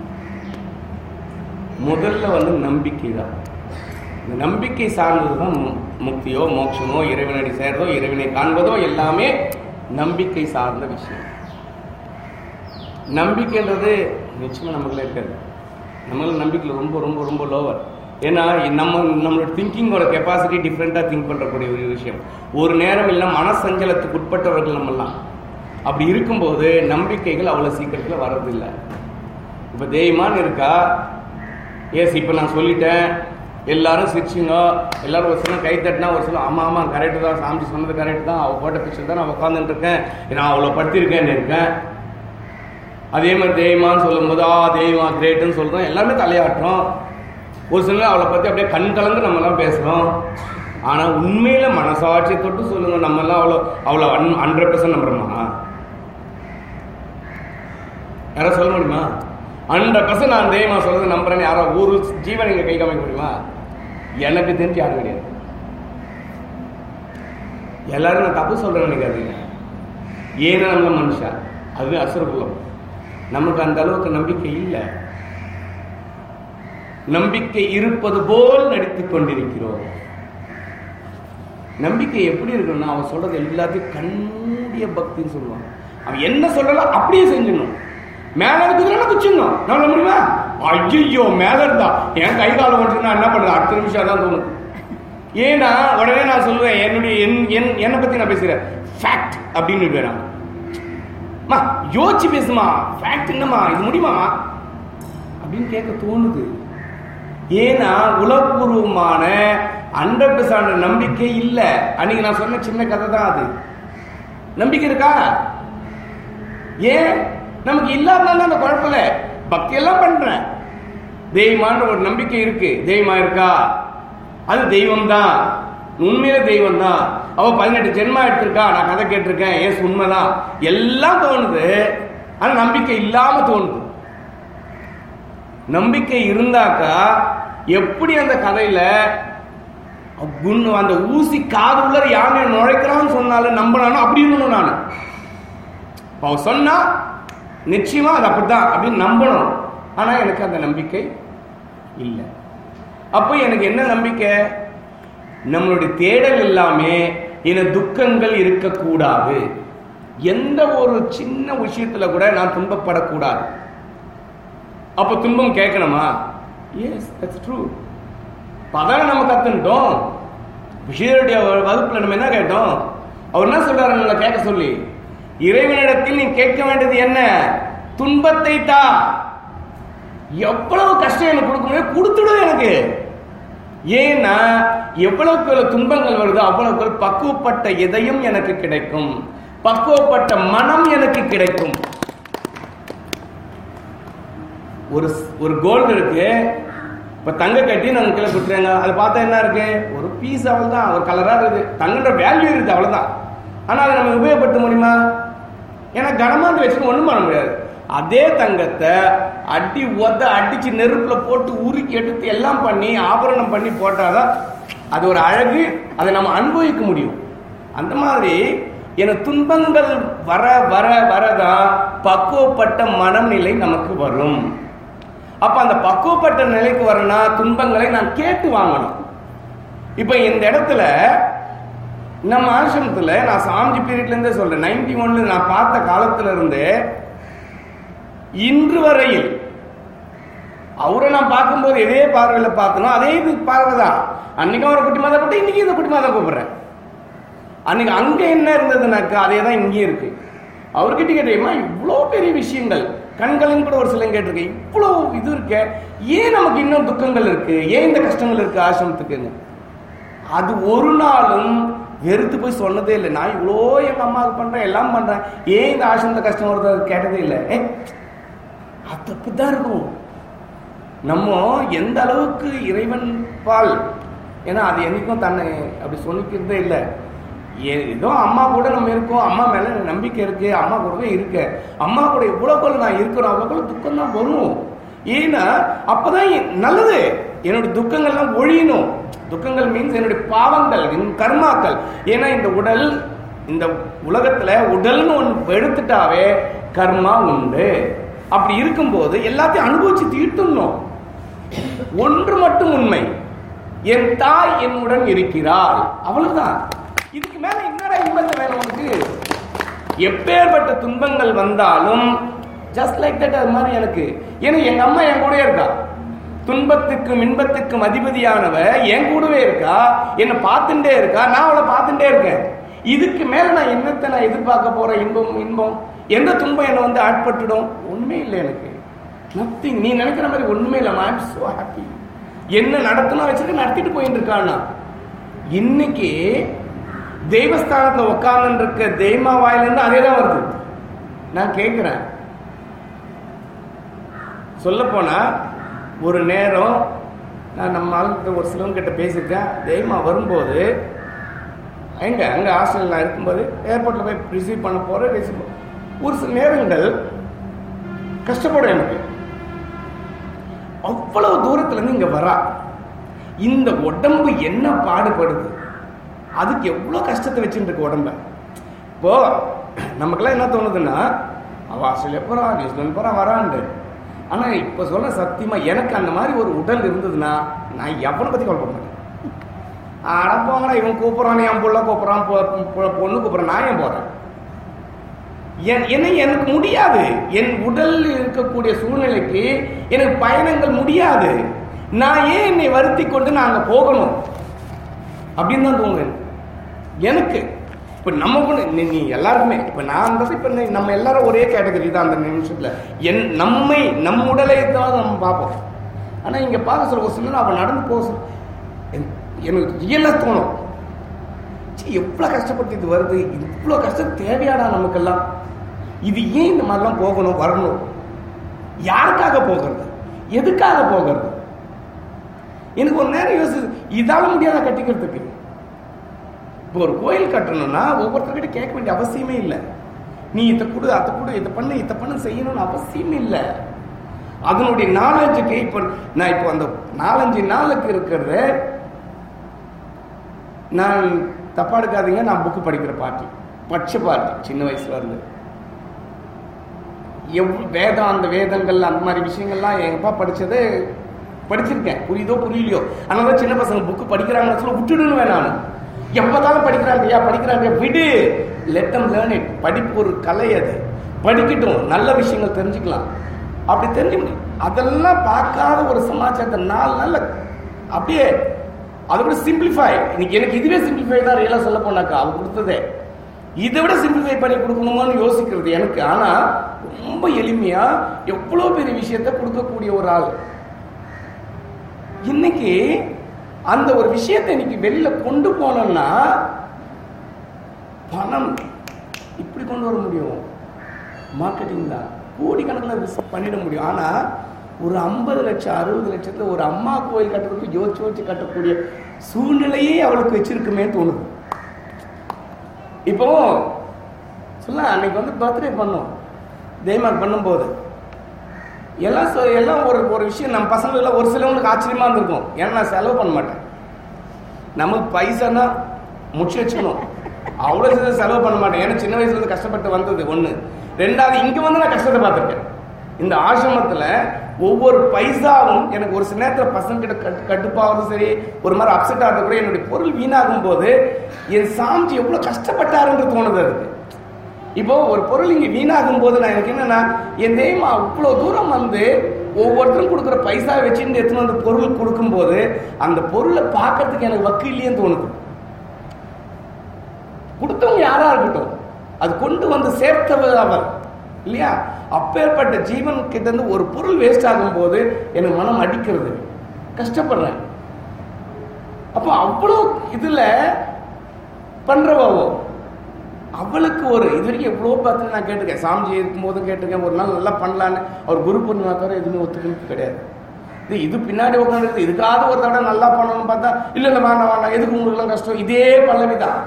முதல்ல வந்து நம்பிக்கை தான் இந்த நம்பிக்கை சார்ந்தது தான் மு- முக்தியோ மோட்சமோ இறைவனடி சேர்றதோ இறைவனை காண்பதோ எல்லாமே நம்பிக்கை சார்ந்த விஷயம் நம்பிக்கைன்றது நிச்சயமா நமக்குள்ள இருக்காது நம்மள நம்பிக்கையில் ரொம்ப ரொம்ப ரொம்ப லோவர் ஏன்னா நம்ம நம்மளோட திங்கிங்கோட கெப்பாசிட்டி டிஃப்ரெண்ட்டாக திங்க் பண்ணுறக்கூடிய ஒரு விஷயம் ஒரு நேரம் இல்லை மனசஞ்சலத்துக்கு உட்பட்டவர்கள் நம்மெல்லாம் அப்படி இருக்கும்போது நம்பிக்கைகள் அவ்வளோ சீக்கிரத்தில் வர்றதில்லை இப்போ தெய்வமான்னு இருக்கா எஸ் இப்போ நான் சொல்லிட்டேன் எல்லாரும் சிரிச்சுங்க எல்லாரும் ஒரு சில கை தட்டினா ஒரு சில ஆமாம் ஆமாம் கரெக்டு தான் சாமி சொன்னது கரெக்ட் தான் அவள் போட்ட பிக்சர் தான் நான் உட்காந்துட்டு இருக்கேன் நான் அவ்வளோ படுத்திருக்கேன் இருக்கேன் அதே மாதிரி தெய்வமான்னு சொல்லும்போது ஆ தெய்வம் கிரேட்டுன்னு சொல்கிறோம் எல்லாருமே தலையாட்டுறோம் ஒரு சில அவளை பற்றி அப்படியே கண் கலந்து நம்மலாம் பேசுகிறோம் ஆனால் உண்மையில் மனசாட்சியை தொட்டு சொல்லுங்க நம்மலாம் அவ்வளோ அவ்வளோ அன் ஹண்ட்ரட் பர்சன்ட் நம்புறோமா யாரோ சொல்ல முடியுமா ஹண்ட்ரட் பர்சன்ட் நான் தெய்வமா சொல்றது நம்புறேன்னு யாரோ ஒரு ஜீவன் இங்க கை காமிக்க முடியுமா எனக்கு தெரிஞ்சு யாரும் கிடையாது எல்லாரும் நான் தப்பு சொல்றேன்னு நினைக்காதீங்க ஏன்னா நம்ம மனுஷா அது அசுரகுலம் நமக்கு அந்த அளவுக்கு நம்பிக்கை இல்லை நம்பிக்கை இருப்பது போல் நடித்துக் கொண்டிருக்கிறோம் நம்பிக்கை எப்படி இருக்கணும்னா அவன் சொல்றது எல்லாத்தையும் கண்டிய பக்தின்னு சொல்லுவான் அவன் என்ன சொல்லலாம் அப்படியே செஞ்சிடணும் மேல இருக்குதுன்னா குச்சிடணும் நம்ப முடியுமா ஐயோ மேல இருந்தா என் கை கால ஓட்டுனா என்ன பண்ணுறது அடுத்த நிமிஷம் தான் தோணும் ஏன்னா உடனே நான் சொல்லுவேன் என்னுடைய என் என் என்னை பத்தி நான் பேசுறேன் ஃபேக்ட் அப்படின்னு பேரான் மா யோசிச்சு பேசுமா ஃபேக்ட் என்னம்மா இது முடியுமாமா அப்படின்னு கேட்க தோணுது ஏன்னா உலகபூர்வமான ஹண்ட்ரட் பெர்சன்ட் நம்பிக்கை இல்லை அன்னைக்கு நான் சொன்ன சின்ன கதை தான் அது நம்பிக்கை இருக்கா ஏன் நமக்கு இல்லாதனால அந்த குழப்பம் இல்லை பக்தி எல்லாம் பண்றேன் தெய்வமான ஒரு நம்பிக்கை இருக்கு தெய்வமா இருக்கா அது தெய்வம் தான் உண்மையில தெய்வம் தான் அவ பதினெட்டு ஜென்மா எடுத்திருக்கா நான் கதை கேட்டிருக்கேன் ஏஸ் உண்மைதான் எல்லாம் தோணுது ஆனா நம்பிக்கை இல்லாம தோணுது நம்பிக்கை இருந்தாக்கா எப்படி அந்த கதையில குன்னு அந்த ஊசி காது உள்ள யானை நுழைக்கிறான்னு சொன்னாலும் நம்பினானோ அப்படி இருக்கணும் நான் அவ சொன்னா நிச்சயமா அது அப்படித்தான் அப்படின்னு நம்பணும் ஆனா எனக்கு அந்த நம்பிக்கை இல்லை அப்போ எனக்கு என்ன நம்பிக்கை நம்மளுடைய தேடல் எல்லாமே என துக்கங்கள் இருக்கக்கூடாது எந்த ஒரு சின்ன விஷயத்துல கூட நான் துன்பப்படக்கூடாது அப்ப துன்பம் கேட்கணுமா எஸ் தட்ஸ் ட்ரூ அதான் நம்ம கத்துட்டோம் விஷயருடைய வகுப்புல நம்ம என்ன கேட்டோம் அவர் என்ன சொல்றாரு நம்மளை கேட்க சொல்லி இறைவனிடத்தில் நீ கேட்க வேண்டியது என்ன துன்பத்தை தா எவ்வளவு கஷ்டம் எனக்கு கொடுக்க முடியும் கொடுத்துடு எனக்கு ஏன்னா எவ்வளவுக்கு எவ்வளவு துன்பங்கள் வருதோ அவ்வளவுக்கு எவ்வளவு பக்குவப்பட்ட எதையும் எனக்கு கிடைக்கும் பக்குவப்பட்ட மனம் எனக்கு கிடைக்கும் ஒரு ஒரு கோல்டு இருக்கு இப்ப தங்க கட்டி நாங்க கீழே கொடுத்துருங்க அதை பார்த்தா என்ன இருக்கு ஒரு பீஸ் அவ்வளவுதான் ஒரு கலரா இருக்குது தங்கன்ற வேல்யூ இருக்குது அவ்வளவுதான் ஆனா அதை நம்ம உபயோகப்படுத்த முடியுமா ஏன்னா கனமாந்து வச்சுக்க ஒண்ணும் பண்ண முடியாது அதே தங்கத்தை அடி உத அடிச்சு நெருப்புல போட்டு உருக்கி எடுத்து எல்லாம் பண்ணி ஆபரணம் பண்ணி போட்டாதான் அது ஒரு அழகு அதை நம்ம அனுபவிக்க முடியும் அந்த மாதிரி என துன்பங்கள் வர வர வரதான் பக்குவப்பட்ட மனநிலை நமக்கு வரும் அப்ப அந்த பக்குவப்பட்ட நிலைக்கு வரணும்னா துன்பங்களை நான் கேட்டு வாங்கணும் இப்ப இந்த இடத்துல நம்ம ஆசிரமத்துல நான் சாமிஜி பீரியட்ல இருந்தே சொல்றேன் நைன்டி ஒன்ல நான் பார்த்த காலத்துல இருந்து இன்று வரையில் அவரை நான் பார்க்கும்போது எதே பார்வையில் பார்த்தனோ அதே இது பார்வை தான் அன்னைக்கு அவரை குட்டி மாதா கூப்பிட்டு இன்னைக்கு இந்த குட்டி மாதா கூப்பிடுறேன் அன்னைக்கு அங்க என்ன இருந்ததுனாக்கா அதே தான் இங்கேயும் இருக்கு அவர்கிட்ட கேட்டேம்மா இவ்வளோ பெரிய விஷயங்கள் கண்களையும் கூட ஒரு சில கேட்டிருக்கேன் இவ்வளோ இது இருக்க ஏன் நமக்கு இன்னும் துக்கங்கள் இருக்கு ஏன் இந்த கஷ்டங்கள் இருக்கு ஆசிரமத்துக்குன்னு அது ஒரு நாளும் வெறுத்து போய் சொன்னதே இல்லை நான் இவ்வளோ எங்க அம்மாவுக்கு பண்றேன் எல்லாம் பண்றேன் ஏன் இந்த ஆசிரமத்தை கஷ்டம் வருது அது கேட்டதே இல்லை ஏ அது அப்படிதான் இருக்கும் நம்ம எந்த அளவுக்கு இறைவன் பால் ஏன்னா அது என்னைக்கும் தன்னை அப்படி சொல்லிக்கிறதே இல்லை ஏ- ஏதோ அம்மா கூட நம்ம இருக்கோம் அம்மா மேல எனக்கு நம்பிக்கை இருக்கு அம்மா கூடவே இருக்க அம்மா கூட எவ்வளோக்குள்ள நான் இருக்கிறோம் அவ்வளோக்குள்ள துக்கம் தான் வரும் ஏன்னா அப்பதான் என் நல்லது என்னுடைய துக்கங்கள்லாம் ஒழியணும் துக்கங்கள் மீன்ஸ் என்னுடைய பாவங்கள் என் கர்மாக்கள் ஏன்னா இந்த உடல் இந்த உலகத்துல உடல்னு ஒன்று எடுத்துட்டாவே கர்மா உண்டு அப்படி இருக்கும்போது எல்லாத்தையும் அனுபவிச்சு தீர்த்துடணும் ஒன்று மட்டும் உண்மை என் தாய் என்னுடன் இருக்கிறாள் அவ்வளவுதான் இதுக்கு மேல என்னடா இன்பத்தை வேணும் உனக்கு எப்பேற்பட்ட துன்பங்கள் வந்தாலும் ஜஸ்ட் லைக் தட் அது மாதிரி எனக்கு ஏன்னா எங்க அம்மா என் கூடயே இருக்கா துன்பத்துக்கும் இன்பத்துக்கும் அதிபதியானவ என் கூடவே இருக்கா என்னை பார்த்துட்டே இருக்கா நான் அவளை பார்த்துட்டே இருக்கேன் இதுக்கு மேல நான் என்னத்தை நான் எதிர்பார்க்க போறேன் இன்பம் இன்பம் எந்த துன்பம் என்னை வந்து ஆட்பட்டுடும் ஒண்ணுமே இல்லை எனக்கு நத்திங் நீ நினைக்கிற மாதிரி ஒண்ணுமே இல்லை ஐ எம் so ஹாப்பி என்ன நடத்தணும் வச்சுட்டு நடத்திட்டு போயிட்டு இருக்கான்னா இன்னைக்கு தெய்வஸ்தானத்துல உட்கார்ந்து இருக்க தெய்வமா வாயிலிருந்து அதே தான் வருது நான் கேட்கிறேன் சொல்ல போனா ஒரு நேரம் நான் நம்ம ஆளுங்கிட்ட ஒரு சிலவங்க கிட்ட பேசியிருக்கேன் தெய்வமா வரும்போது எங்க அங்க ஹாஸ்டல் நான் இருக்கும்போது ஏர்போர்ட்ல போய் ரிசீவ் பண்ண போறேன் ரிசீவ் ஒரு சில நேரங்கள் கஷ்டப்படும் எனக்கு அவ்வளவு தூரத்துல இருந்து இங்க வரா இந்த உடம்பு என்ன பாடுபடுது அதுக்கு எவ்வளவு கஷ்டத்தை வச்சுட்டு இருக்கு உடம்ப இப்போ நமக்கெல்லாம் என்ன தோணுதுன்னா அவ ஆஸ்திரேலியா போறா நியூசிலாந்து போறா வரான்ட்டு ஆனா இப்ப சொல்ல சத்தியமா எனக்கு அந்த மாதிரி ஒரு உடல் இருந்ததுன்னா நான் எவனை பத்தி கவலைப்பட மாட்டேன் ஆட போங்கடா இவன் கூப்பிடுறான் என் புள்ள கூப்பிடுறான் பொ- பொ- பொண்ணு கூப்பிடுறான் நான் ஏன் போறேன் என் என்னை எனக்கு முடியாது என் உடல் இருக்கக்கூடிய சூழ்நிலைக்கு எனக்கு பயணங்கள் முடியாது நான் ஏன் என்னை வருத்தி கொண்டு நான் அங்க போகணும் அப்படின்னு தான் தோணுது எனக்கு. எனக்கு இப்ப நம்ம கூட நீ நீ எல்லாருக்குமே இப்ப நான் வந்து இப்ப நீ- நம்ம எல்லாரும் ஒரே கேட்டகரி தான் அந்த நிமிஷத்துல என் நம்மை நம் உடலை தான் நம்ம பார்ப்போம் ஆனா இங்க பார்க்க சொல்ல ஒரு சிலர் அவன் நடந்து போக சொல்ல என்- எனக்கு ரியலா தோணும் ச்சீ, எவ்வளவு கஷ்டப்பட்டு இது வருது இவ்வளவு கஷ்டம் தேவையாடா நமக்கெல்லாம் இது ஏன் இந்த மாதிரிலாம் போகணும் வரணும் யாருக்காக போகிறது எதுக்காக போகிறது எனக்கு ஒரு நேரம் யோசி இதால முடியாத கட்டிக்கிறதுக்கு இப்போ ஒரு கோயில் கட்டணும்னா ஒவ்வொருத்தர்கிட்ட கேட்க வேண்டிய அவசியமே இல்லை நீ இதை கொடு அதை கொடு இதை பண்ணு இதை பண்ணு செய்யணும்னு அவசியமே இல்லை அதனுடைய நாலேஜுக்கு இப்போ நான் இப்போ அந்த நாலஞ்சு நாளுக்கு இருக்கிறத நான் தப்பா எடுக்காதீங்க நான் புக்கு படிக்கிற பாட்டி பட்ச பாட்டி சின்ன வயசுல இருந்து எவ் வேதம் அந்த வேதங்கள் அந்த மாதிரி விஷயங்கள்லாம் எங்க அப்பா படிச்சது படிச்சிருக்கேன் புரியுதோ புரியலையோ அதனால தான் சின்ன பசங்க புக்கு படிக்கிறாங்கன்னு சொல்ல விட்டுடுன்னு நான் எப்பதாலும் படிக்கிறாங்கய்யா படிக்கிறாங்க விடு லெட் தம் லேர்ன் இட் படிப்பு ஒரு கலை அது படிக்கட்டும் நல்ல விஷயங்கள் தெரிஞ்சுக்கலாம் அப்படி தெரிஞ்சு அதெல்லாம் பார்க்காத ஒரு சமாச்சாரத்தை நாலு நாள்ல அப்படியே அதை விட சிம்பிளிஃபை இன்னைக்கு எனக்கு இதுவே சிம்பிளிஃபை தான் ரியலாக சொல்ல போனாக்கா அவ கொடுத்ததே இதை விட சிம்பிளிஃபை பண்ணி கொடுக்கணுமான்னு யோசிக்கிறது எனக்கு ஆனா ரொம்ப எளிமையா எவ்வளோ பெரிய விஷயத்தை கொடுக்கக்கூடிய ஒரு ஆள் இன்னைக்கு அந்த ஒரு விஷயத்தை இன்னைக்கு வெளியில கொண்டு போனோம்னா பணம் இப்படி கொண்டு வர முடியும் மார்க்கெட்டிங் தான் கோடிக்கணக்கில் ரிஸ்க் பண்ணிட முடியும் ஆனா ஒரு ஐம்பது லட்சம் அறுபது லட்சத்துல ஒரு அம்மா கோயில் கட்டுறதுக்கு யோசிச்சு யோசிச்சு கட்டக்கூடிய சூழ்நிலையே அவளுக்கு வச்சிருக்குமே தோணுது இப்போ சொல்ல அன்னைக்கு வந்து பர்த்டே பண்ணோம் தெய்மார்க் பண்ணும்போது எல்லாம் சொ- எல்லாம் ஒரு ஒரு விஷயம் நம்ம பசங்களுக்கு ஒரு சிலவங்களுக்கு ஆச்சரியமா இருந்திருக்கும் ஏன்னா நான் செலவு பண்ண மாட்டேன் நமக்கு பைசானா முடிச்சு வச்சுக்கணும் அவ்வளோ சீக்கிரம் செலவு பண்ண மாட்டேன் ஏன்னா சின்ன வயசுல இருந்து கஷ்டப்பட்டு வந்தது ஒண்ணு ரெண்டாவது இங்க வந்து நான் கஷ்டத்தை பார்த்துருக்கேன் இந்த ஆசிரமத்துல ஒவ்வொரு பைசாவும் எனக்கு ஒரு சில நேரத்தில் பசங்க கிட்ட கட்டு கட்டுப்பாவது சரி ஒரு மாதிரி அப்செட் ஆகிறது கூட என்னுடைய பொருள் வீணாகும் போது என் சாமிஜி எவ்வளவு கஷ்டப்பட்டாருன்றது தோணுது அதுக்கு இப்போ ஒரு பொருள் இங்க வீணாகும் போது நான் எனக்கு என்னன்னா என் தெய்வம் அவ்வளோ தூரம் வந்து ஒவ்வொருத்தரும் கொடுக்குற பைசா வச்சுட்டு எடுத்துன்னு வந்து பொருள் கொடுக்கும்போது அந்த பொருளை பார்க்கறதுக்கு எனக்கு வக்கு இல்லையேன்னு தோணுது கொடுத்தவங்க யாரா இருக்கட்டும் அது கொண்டு வந்து சேர்த்தவர் அவர் இல்லையா அப்பேற்பட்ட ஜீவன் கிட்ட இருந்து ஒரு பொருள் வேஸ்ட் ஆகும் போது எனக்கு மனம் அடிக்கிறது கஷ்டப்படுறேன் அப்போ அவ்வளோ இதுல பண்றவாவோ அவளுக்கு ஒரு இது வரைக்கும் எவ்வளோ பார்த்து நான் கேட்டிருக்கேன் சாமிஜி இருக்கும்போதும் கேட்டிருக்கேன் ஒரு நாள் நல்லா பண்ணலான்னு அவர் குரு பூர்ணிமா தவிர எதுவுமே ஒத்துக்கிறது கிடையாது இது இது பின்னாடி உட்காந்துருக்கு இதுக்காவது ஒரு தடவை நல்லா பண்ணணும்னு பார்த்தா இல்ல இல்ல வேணாம் வேணாம் எதுக்கு உங்களுக்குலாம் கஷ்டம் இதே பல்லவி தான்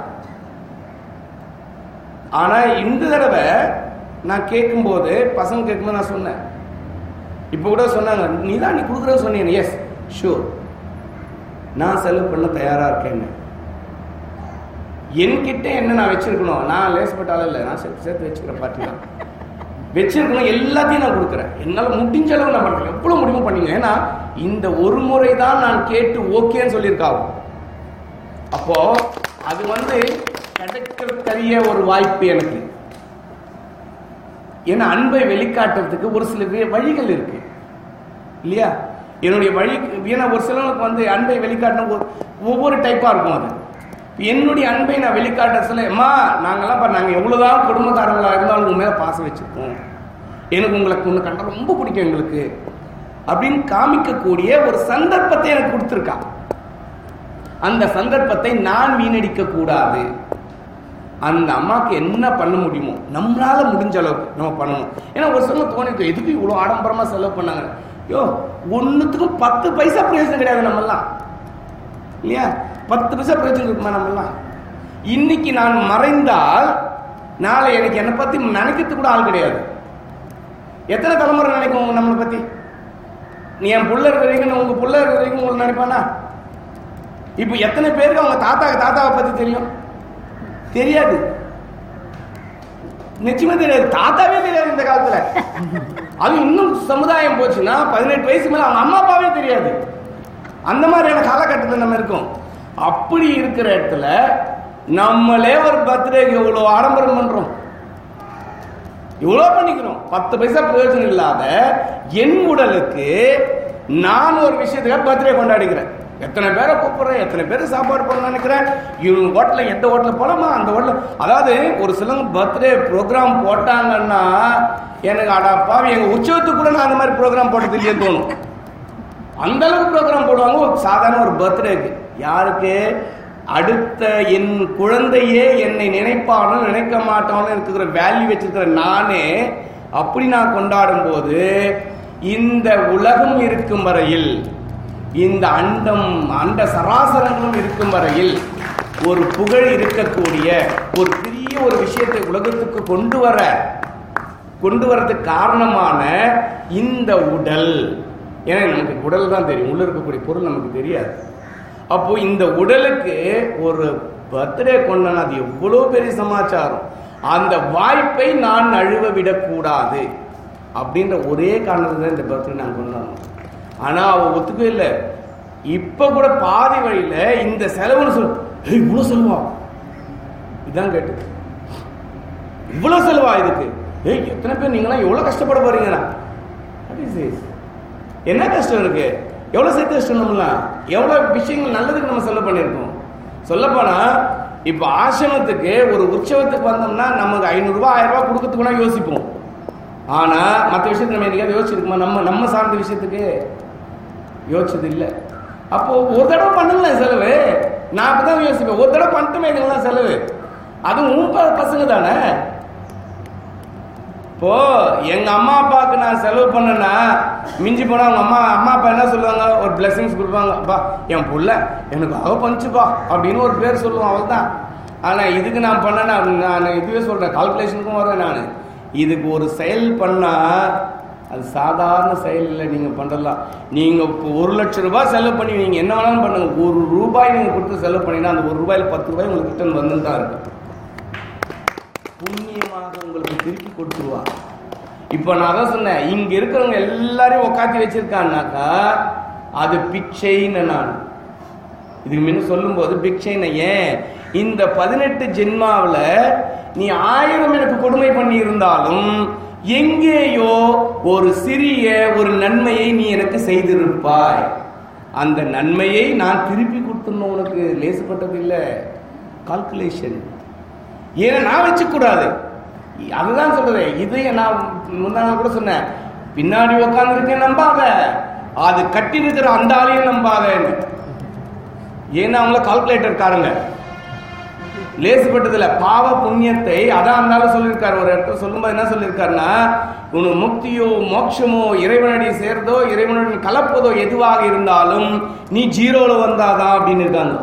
ஆனா இந்த தடவை நான் கேட்கும்போது பசங்க கேட்கும்போது நான் சொன்னேன் இப்போ கூட சொன்னாங்க நீ தான் நீ கொடுக்குறேன்னு சொன்னீங்க எஸ் ஷூர் நான் செலவு பண்ண தயாரா இருக்கேன்னு என்கிட்ட என்ன நான் வச்சிருக்கணும் நான் லேசப்பட்டாலும் இல்லை நான் சேர்த்து சேர்த்து வச்சுக்கிற பார்ட்டி தான் வச்சிருக்கணும் எல்லாத்தையும் நான் கொடுக்குறேன் என்னால் முடிஞ்ச அளவு நான் பண்ணுறேன் எவ்வளோ முடியுமோ பண்ணீங்க ஏன்னா இந்த ஒரு முறை தான் நான் கேட்டு ஓகேன்னு சொல்லியிருக்காங்க அப்போ அது வந்து கிடைக்கக்கூடிய ஒரு வாய்ப்பு எனக்கு ஏன்னா அன்பை வெளிக்காட்டுறதுக்கு ஒரு சில வே- வழிகள் இருக்கு இல்லையா என்னுடைய வழி ஏன்னா ஒரு சிலருக்கு வந்து அன்பை வெளிக்காட்டணும் ஒரு- ஒவ்வொரு டைப்பா இருக்கும் அது இப்ப என்னுடைய அன்பை நான் வெளிக்காட்ட சொல்ல அம்மா நாங்கெல்லாம் பாரு நாங்க எவ்வளவுதான் குடும்பக்காரங்களா இருந்தாலும் உங்க மேல பாசம் வச்சிருக்கோம் எனக்கு உங்களை ஒன்று கண்டா ரொம்ப பிடிக்கும் எங்களுக்கு அப்படின்னு காமிக்கக்கூடிய ஒரு சந்தர்ப்பத்தை எனக்கு கொடுத்துருக்கா அந்த சந்தர்ப்பத்தை நான் வீணடிக்க கூடாது அந்த அம்மாக்கு என்ன பண்ண முடியுமோ நம்மளால முடிஞ்ச அளவுக்கு நம்ம பண்ணணும் ஏன்னா ஒரு சில தோணிருக்கு எதுக்கு இவ்வளவு ஆடம்பரமா செலவு பண்ணாங்க யோ ஒண்ணுத்துக்கும் பத்து பைசா பிரயோஜனம் கிடையாது நம்மெல்லாம் இல்லையா பத்து பைசா பிரயோஜனம் இருக்குமா நம்மெல்லாம் இன்னைக்கு நான் மறைந்தால் நாளை எனக்கு என்னை பத்தி நினைக்கிறது கூட ஆள் கிடையாது எத்தனை தலைமுறை நினைக்கும் நம்மளை பத்தி நீ என் புள்ள இருக்கிற வரைக்கும் உங்க புள்ள இருக்கிற வரைக்கும் உங்களுக்கு நினைப்பானா இப்போ எத்தனை பேருக்கு அவங்க தாத்தாக்கு தாத்தாவை பத்தி தெரியும் தெரியாது நிச்சயமா தெரியாது தாத்தாவே தெரியாது இந்த காலத்துல அது இன்னும் சமுதாயம் போச்சுன்னா பதினெட்டு வயசு மேல அவங்க அம்மா அப்பாவே தெரியாது அந்த மாதிரியான காலகட்டத்தில் நம்ம இருக்கோம் அப்படி இருக்கிற இடத்துல நம்மளே ஒரு பர்த்டேக்கு எவ்வளவு ஆடம்பரம் பண்றோம் இவ்வளோ பண்ணிக்கிறோம் பத்து பைசா பிரயோஜனம் இல்லாத என் உடலுக்கு நான் ஒரு விஷயத்துக்காக பர்த்டே கொண்டாடிக்கிறேன் எத்தனை பேரை கூப்பிடுறேன் எத்தனை பேர் சாப்பாடு பண்ண நினைக்கிறேன் இவங்க ஹோட்டலில் எந்த ஹோட்டலில் போலாமா அந்த ஹோட்டல் அதாவது ஒரு சிலவங்க பர்த்டே ப்ரோக்ராம் போட்டாங்கன்னா எனக்கு அடா பாவி எங்க உற்சவத்துக்கு கூட நான் அந்த மாதிரி ப்ரோக்ராம் போட்டது இல்லையே தோணும் அந்த அளவுக்கு ப்ரோக்ராம் போடுவாங்க ஒரு சாதாரண ஒரு பர்த்டேக்கு யாருக்கு அடுத்த என் குழந்தையே என்னை நினைப்பானோ நினைக்க மாட்டானோ இருக்கிற வேல்யூ வச்சிருக்கிற நானே அப்படி நான் கொண்டாடும் போது இந்த உலகம் இருக்கும் வரையில் இந்த அண்டம் அண்ட சராசரங்களும் இருக்கும் வரையில் ஒரு புகழ் இருக்கக்கூடிய ஒரு பெரிய ஒரு விஷயத்தை உலகத்துக்கு கொண்டு வர கொண்டு வரதுக்கு காரணமான இந்த உடல் ஏன்னா நமக்கு உடல் தான் தெரியும் உள்ள இருக்கக்கூடிய பொருள் நமக்கு தெரியாது அப்போ இந்த உடலுக்கு ஒரு பர்த்டே கொண்டான அது எவ்வளோ பெரிய சமாச்சாரம் அந்த வாய்ப்பை நான் நழுவ விடக்கூடாது அப்படின்ற ஒரே காரணத்துக்கு தான் இந்த பர்த்டே நான் கொண்டாடணும் ஆனா அவ ஒத்துக்கவே இல்லை இப்ப கூட பாதி வழியில இந்த செலவுன்னு சொல் ஏய் இவ்வளோ செலவா இதான் கேட்டு இவ்வளோ செலவா இதுக்கு ஏய் எத்தனை பேர் நீங்களாம் எவ்வளோ கஷ்டப்பட போறீங்கண்ணா What is this? என்ன கஷ்டம் இருக்கு எவ்வளோ சேர்த்து கஷ்டம் நம்மளாம் எவ்வளோ விஷயங்கள் நல்லதுக்கு நம்ம செலவு பண்ணியிருக்கோம் சொல்லப்போனா இப்போ ஆசிரமத்துக்கு ஒரு உற்சவத்துக்கு வந்தோம்னா நமக்கு ஐநூறுரூவா ஆயிரம் ரூபாய் கொடுக்கறதுக்கு கூட யோசிப்போம் ஆனா மற்ற விஷயத்துக்கு நம்ம என்னைக்காவது யோசிச்சிருக்குமா நம்ம நம்ம சார்ந்த விஷயத்துக்கு யோசிச்சது இல்லை அப்போ ஒரு தடவை பண்ணுங்களேன் செலவு நான் அப்பதான் யோசிப்பேன் ஒரு தடவை பண்ணிட்டுமே இதுங்களாம் செலவு அதுவும் உன் ப- பசங்க தானே இப்போ எங்க அம்மா அப்பாவுக்கு நான் செலவு பண்ணேன்னா மிஞ்சி போனா அவங்க அம்மா அம்மா அப்பா என்ன சொல்லுவாங்க ஒரு பிளெஸிங்ஸ் கொடுப்பாங்க அப்பா என் புள்ள எனக்கு அவ பஞ்சுப்பா அப்படின்னு ஒரு பேர் சொல்லுவான் அவள்தான் ஆனா இதுக்கு நான் பண்ணேன்னா நான் இதுவே சொல்றேன் கால்குலேஷனுக்கும் வரேன் நான் இதுக்கு ஒரு செயல் பண்ணா அது சாதாரண செயல் இல்லை நீங்க பண்ணலாம் நீங்க இப்போ ஒரு லட்சம் ரூபாய் செலவு பண்ணி நீங்க என்ன வேணாலும் பண்ணுங்க ஒரு ரூபாய் நீங்க கொடுத்து செலவு பண்ணினா அந்த ஒரு ரூபாயில பத்து ரூபாய் உங்களுக்கு ரிட்டர்ன் வந்துன்னு தான் இருக்கு புண்ணியமாக உங்களுக்கு திருப்பி கொடுத்துருவா இப்போ நான் அதான் சொன்னேன் இங்க இருக்கிறவங்க எல்லாரையும் உக்காத்தி வச்சிருக்கான்னாக்கா அது பிச்சைன்னு நான் இதுக்கு முன்ன சொல்லும்போது பிக்ஷைன்னு ஏன் இந்த பதினெட்டு ஜென்மாவுல நீ ஆயிரம் எனக்கு கொடுமை பண்ணி இருந்தாலும் எங்கேயோ ஒரு சிறிய ஒரு நன்மையை நீ எனக்கு செய்திருப்பாய் அந்த நன்மையை நான் திருப்பி கொடுத்துடணும் உனக்கு லேசுப்பட்டது இல்லை கால்குலேஷன் ஏன்னா நான் வச்சுக்கூடாது அதுதான் சொல்றேன் இது நான் முந்தா நாள் கூட சொன்னேன் பின்னாடி உட்கார்ந்து இருக்கேன் நம்பாத அது கட்டி இருக்கிற அந்த ஆளையும் நம்பாதன்னு ஏன்னா அவங்கள கால்குலேட்டர் காரங்க லேசுப்பட்டதுல பாவ புண்ணியத்தை அதான் அந்த ஆளு சொல்லியிருக்காரு ஒரு இடத்துல சொல்லும்போது என்ன சொல்லியிருக்காருன்னா உனக்கு முக்தியோ மோட்சமோ இறைவனடி சேர்ந்தோ இறைவனுடன் கலப்பதோ எதுவாக இருந்தாலும் நீ ஜீரோல வந்தாதான் அப்படின்னு இருக்காங்க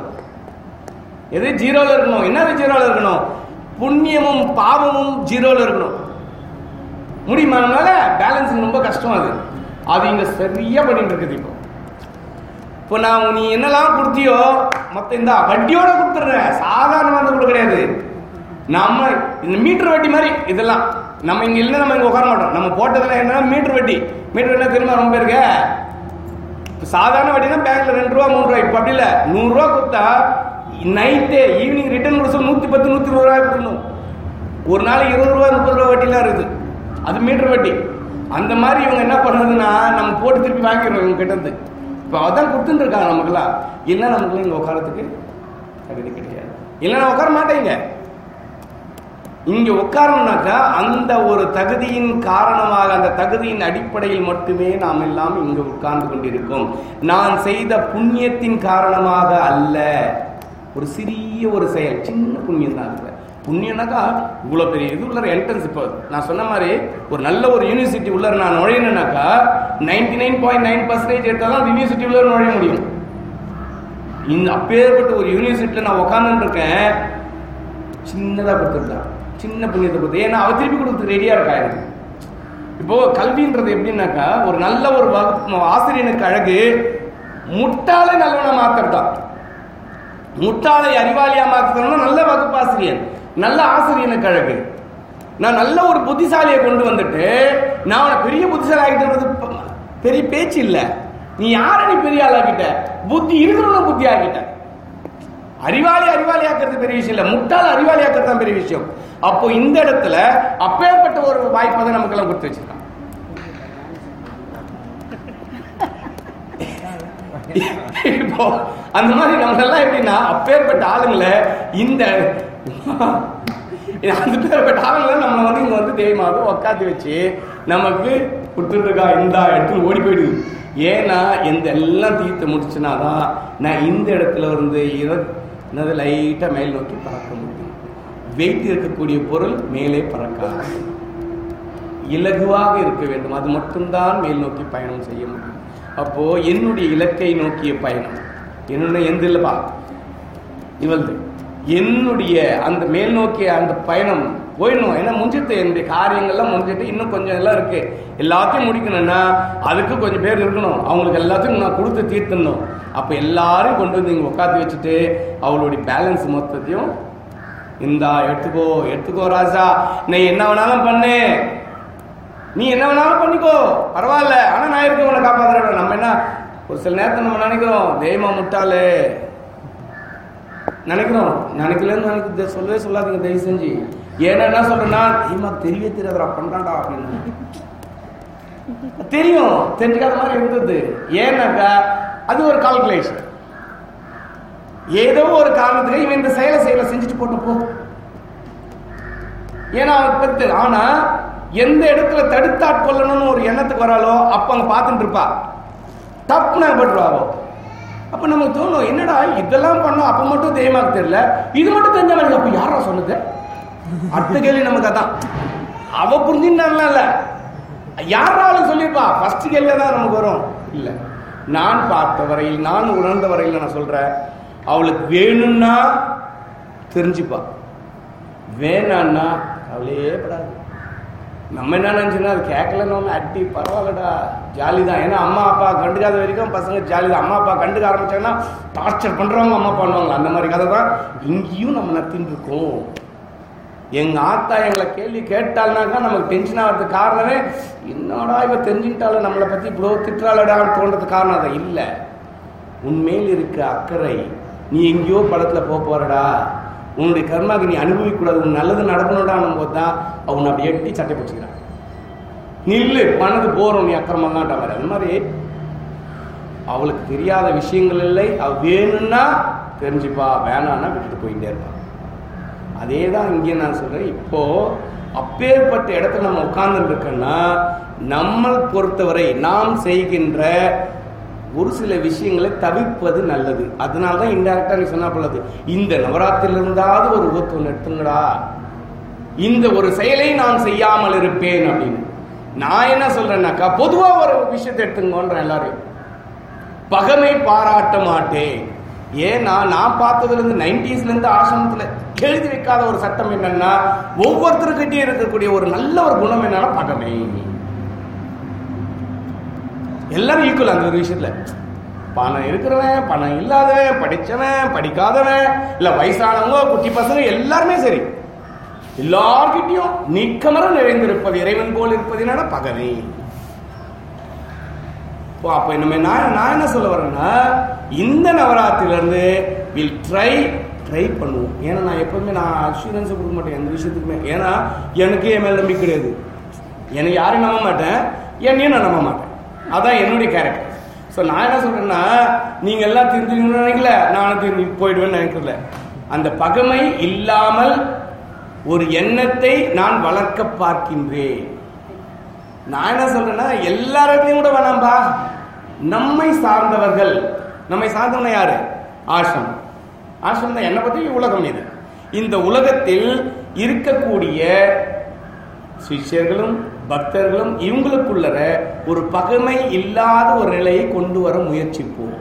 எது ஜீரோல இருக்கணும் என்னது ஜீரோல இருக்கணும் புண்ணியமும் பாவமும் ஜீரோல இருக்கணும் முடியுமா நம்மளால பேலன்ஸ் ரொம்ப கஷ்டம் அது அது இங்க சரியா பண்ணிட்டு இருக்குது இப்போ இப்போ நான் நீ என்னெல்லாம் கொடுத்தியோ மொத்தம் இந்த வட்டியோட கொடுத்துட்றேன் சாதாரணமாக கூட கிடையாது நம்ம இந்த மீட்டர் வட்டி மாதிரி இதெல்லாம் நம்ம இங்க இல்லை நம்ம இங்க உட்கார மாட்டோம் நம்ம போட்டதெல்லாம் என்ன மீட்டர் வட்டி மீட்டர் என்ன தெரியுமா ரொம்ப இருக்க சாதாரண வட்டினா பேங்க்ல ரெண்டு ரூபா மூணு ரூபா இப்போ அப்படி இல்லை நூறுரூவா கொடுத்தா நைட்டே ஈவினிங் ரிட்டர்ன் கொடுத்து நூற்றி பத்து நூற்றி இருபது ரூபாய் கொடுக்கணும் ஒரு நாளைக்கு இருபது ரூபா முப்பது ரூபா வட்டிலாம் இருக்குது அது மீட்டர் வட்டி அந்த மாதிரி இவங்க என்ன பண்ணுறதுன்னா நம்ம போட்டு திருப்பி வாங்கிடுறோம் இவங்க கிட்ட இருந்து இப்போ அதான் கொடுத்துட்டு இருக்காங்க நமக்குலாம் இல்லை நமக்குலாம் இங்கே உட்காரத்துக்கு தகுதி கிடையாது இல்லைன்னா உட்கார மாட்டேங்க இங்க உட்காரணும்னாக்கா அந்த ஒரு தகுதியின் காரணமாக அந்த தகுதியின் அடிப்படையில் மட்டுமே நாம் எல்லாம் இங்கு உட்கார்ந்து கொண்டிருக்கோம் நான் செய்த புண்ணியத்தின் காரணமாக அல்ல ஒரு சிறிய ஒரு செயல் சின்ன புண்ணியம் தான் இருக்கு புண்ணியம்னாக்கா இவ்வளோ பெரிய இது உள்ள என்ட்ரன்ஸ் இப்போ நான் சொன்ன மாதிரி ஒரு நல்ல ஒரு யூனிவர்சிட்டி உள்ள நான் நுழையணும்னாக்கா ninety nine point nine percentage எடுத்தால் தான் யூனிவர்சிட்டி உள்ள நுழைய முடியும் இந்த அப்பேற்பட்ட ஒரு யூனிவர்சிட்டியில் நான் உட்காந்துட்டு இருக்கேன் சின்னதாக கொடுத்துருந்தான் சின்ன புண்ணியத்தை கொடுத்து ஏன்னா அவ திருப்பி கொடுத்து ரெடியாக இருக்கா எனக்கு இப்போ கல்வின்றது எப்படின்னாக்கா ஒரு நல்ல ஒரு வகுப்பு ஆசிரியனுக்கு அழகு முட்டாளை நல்லவனை மாத்திரதான் முட்டாளை அறிவாளியா மாத்தணும்னா நல்ல வகுப்பாசிரியர் நல்ல ஆசிரியனுக்கு அழகு நான் நல்ல ஒரு புத்திசாலியை கொண்டு வந்துட்டு நான் அவனை பெரிய புத்திசாலி ஆகிட்டு பெரிய பேச்சு இல்லை நீ யாரை நீ பெரிய ஆளாக்கிட்ட புத்தி இருக்கிறவன புத்தி ஆக்கிட்ட அறிவாளி அறிவாளி ஆக்குறது பெரிய விஷயம் இல்ல முட்டாள் அறிவாளி ஆக்குறது தான் பெரிய விஷயம் அப்போ இந்த இடத்துல அப்பேற்பட்ட ஒரு வாய்ப்பை தான் நமக்கு எல்லாம் கொடுத்து வச்சிருக்கான் இப்போ அந்த மாதிரி நம்ம எல்லாம் எப்படின்னா அப்பேற்பட்ட ஆளுங்களை இந்த அந்த பேர்பட்ட ஆளுங்களை நம்ம வந்து இங்க வந்து தெய்வமாக உட்காந்து வச்சு நமக்கு கொடுத்துட்டு இருக்கா இந்த இடத்துல ஓடி போயிடுது ஏன்னா எந்த எல்லாம் தீர்த்து முடிச்சுனா தான் நான் இந்த இடத்துல இருந்து இற என்னது லைட்டாக மேல் நோக்கி பறக்க முடியும் வெயிட் இருக்கக்கூடிய பொருள் மேலே பறக்காது இலகுவாக இருக்க வேண்டும் அது மட்டும்தான் மேல் நோக்கி பயணம் செய்ய முடியும் அப்போ என்னுடைய இலக்கை நோக்கிய பயணம் என்னுடைய எந்த இல்லப்பா இவள்து என்னுடைய அந்த மேல் நோக்கிய அந்த பயணம் போயிடணும் ஏன்னா முடிஞ்சிட்டு என்னுடைய காரியங்கள்லாம் முடிஞ்சிட்டு இன்னும் கொஞ்சம் எல்லாம் இருக்கு எல்லாத்தையும் முடிக்கணும்னா அதுக்கு கொஞ்சம் பேர் இருக்கணும் அவங்களுக்கு எல்லாத்தையும் நான் கொடுத்து தீர்த்தணும் அப்போ எல்லாரும் கொண்டு வந்து இங்கே உட்காந்து வச்சுட்டு அவளுடைய பேலன்ஸ் மொத்தத்தையும் இந்தா எடுத்துக்கோ எடுத்துக்கோ ராஜா நீ என்ன வேணாலும் பண்ணு நீ என்ன வேணாலும் பண்ணிக்கோ பரவாயில்ல ஆனா நான் இருக்க உன்னை காப்பாத்துறேன் நம்ம என்ன ஒரு சில நேரத்தில் நம்ம நினைக்கிறோம் தெய்வமா முட்டாளு நினைக்கிறோம் நினைக்கலன்னு எனக்கு தெ- சொல்லவே சொல்லாதீங்க தயவு செஞ்சு ஏன்னா என்ன சொல்றேன்னா தெரியுமா தெரியவே தெரியாதுடா பண்றான்டா அப்படின்னு தெரியும் தெரிஞ்சுக்காத மாதிரி இருந்தது ஏன்னாக்கா அது ஒரு கால்குலேஷன் ஏதோ ஒரு காரணத்துக்கு இவன் இந்த செயலை செயலை செஞ்சுட்டு போட்டு போ ஏன்னா அவன் பத்து ஆனா எந்த இடத்துல தடுத்தாட்கொள்ளணும்னு ஒரு எண்ணத்துக்கு வராலோ அப்ப அங்க பார்த்துட்டு இருப்பா தப்புனா பட்டுருவாவோ அப்ப நமக்கு தோணும் என்னடா இதெல்லாம் பண்ணோம் அப்ப மட்டும் தெய்வமாக்கு தெரியல இது மட்டும் தெரிஞ்சா எனக்கு அப்ப யாரா சொன்னது அடுத்த கேள்வி நமக்கு அதான் அவ புரிஞ்சுட்டான்ல இல்ல யாராலும் சொல்லியிருப்பா ஃபர்ஸ்ட் கேள்வி தான் நமக்கு வரும் இல்ல நான் பார்த்த வரையில் நான் உணர்ந்த வரையில் நான் சொல்றேன் அவளுக்கு வேணும்னா தெரிஞ்சுப்பா வேணான்னா கவலையே படாது நம்ம என்ன நினைச்சோன்னா அது கேட்கலன்னு அடி பரவாயில்லடா ஜாலி தான் ஏன்னா அம்மா அப்பா கண்டுக்காத வரைக்கும் பசங்க ஜாலி தான் அம்மா அப்பா கண்டுக்க ஆரம்பிச்சாங்கன்னா டார்ச்சர் பண்றவங்க அம்மா பண்ணுவாங்க அந்த மாதிரி கதை தான் இங்கேயும் நம்ம நடத்திட்டு இருக்கோம் எங்க ஆத்தா எங்களை கேள்வி கேட்டால்னாக்கா நமக்கு டென்ஷன் ஆகிறதுக்கு காரணமே என்னடா இவ தெரிஞ்சுட்டாலும் நம்மளை பத்தி இவ்வளோ திட்டுறாளடான்னு தோன்றதுக்கு காரணம் அதை இல்லை உன்மேல் இருக்க அக்கறை நீ எங்கேயோ படத்துல போக போறடா உன்னுடைய கர்மாக்கு நீ அனுபவிக்க கூடாது உன் நல்லது நடக்கணும்டான்னும் போது தான் அவன் அப்படி எட்டி சட்டை பிடிச்சிக்கிறான் நில்லு மனது போறோம் நீ அக்கிரமெல்லாம்டா மாதிரி அது மாதிரி அவளுக்கு தெரியாத விஷயங்கள் இல்லை அவ வேணும்னா தெரிஞ்சுப்பா வேணான்னா விட்டுட்டு போயிட்டே இருப்பான் அதே தான் இங்கே நான் சொல்றேன் இப்போ அப்பேற்பட்ட இடத்துல நம்ம உட்கார்ந்துட்டு இருக்கோம்னா நம்ம பொறுத்தவரை நாம் செய்கின்ற ஒரு சில விஷயங்களை தவிர்ப்பது நல்லது அதனால தான் இன்டெரக்டா நீ சொன்னா போலது இந்த நவராத்திரில இருந்தாவது ஒரு விபத்து ஒன்று எடுத்துங்கடா இந்த ஒரு செயலை நான் செய்யாமல் இருப்பேன் அப்படின்னு நான் என்ன சொல்றேன்னாக்கா பொதுவா ஒரு விஷயத்தை எடுத்துங்கன்ற எல்லாரையும் பகமை பாராட்ட மாட்டேன் ஏன்னா நான் பார்த்ததுல இருந்து நைன்டிஸ்ல இருந்து ஆசிரமத்துல எழுதி வைக்காத ஒரு சட்டம் என்னன்னா ஒவ்வொருத்தருக்கிட்டே இருக்கக்கூடிய ஒரு நல்ல ஒரு குணம் என்னன்னா பகமை எல்லாரும் ஈக்குவல் அந்த ஒரு விஷயத்துல பணம் இருக்கிறவன் பணம் இல்லாதவன் படிச்சவன் படிக்காதவன் இல்ல வயசானவங்க குட்டி பசங்க எல்லாருமே சரி எல்லார்கிட்டயும் நீக்கமர நிறைந்திருப்பது இறைவன் போல் இருப்பது என்னன்னா பகவை ஓ அப்ப நம்ம நான் நான் என்ன சொல்ல வரேன்னா இந்த நவராத்திரில இருந்து வில் ட்ரை ட்ரை பண்ணுவோம் ஏன்னா நான் எப்பவுமே நான் அஷூரன்ஸ் கொடுக்க மாட்டேன் எந்த விஷயத்துக்குமே ஏன்னா எனக்கு என் மேல நம்பிக்கை கிடையாது எனக்கு யாரையும் நம்ப மாட்டேன் என்னையும் நான் நம்ப மாட்டேன் அதான் என்னுடைய கேரக்டர் ஸோ நான் என்ன சொல்றேன்னா நீங்க எல்லாம் திருந்திக்கணும்னு நினைக்கல நானும் திரும்பி போயிடுவேன்னு நினைக்கல அந்த பகமை இல்லாமல் ஒரு எண்ணத்தை நான் வளர்க்க பார்க்கின்றேன் நான் என்ன சொல்றேன்னா எல்லார்கிட்டையும் கூட வேணாம்பா நம்மை சார்ந்தவர்கள் நம்மை சார்ந்தவன யாரு ஆசிரம் ஆசிரம் தான் என்னை பத்தி உலகம் இது இந்த உலகத்தில் இருக்கக்கூடிய சிஷ்யர்களும் பக்தர்களும் இவங்களுக்குள்ளர ஒரு பகைமை இல்லாத ஒரு நிலையை கொண்டு வர முயற்சிப்போம்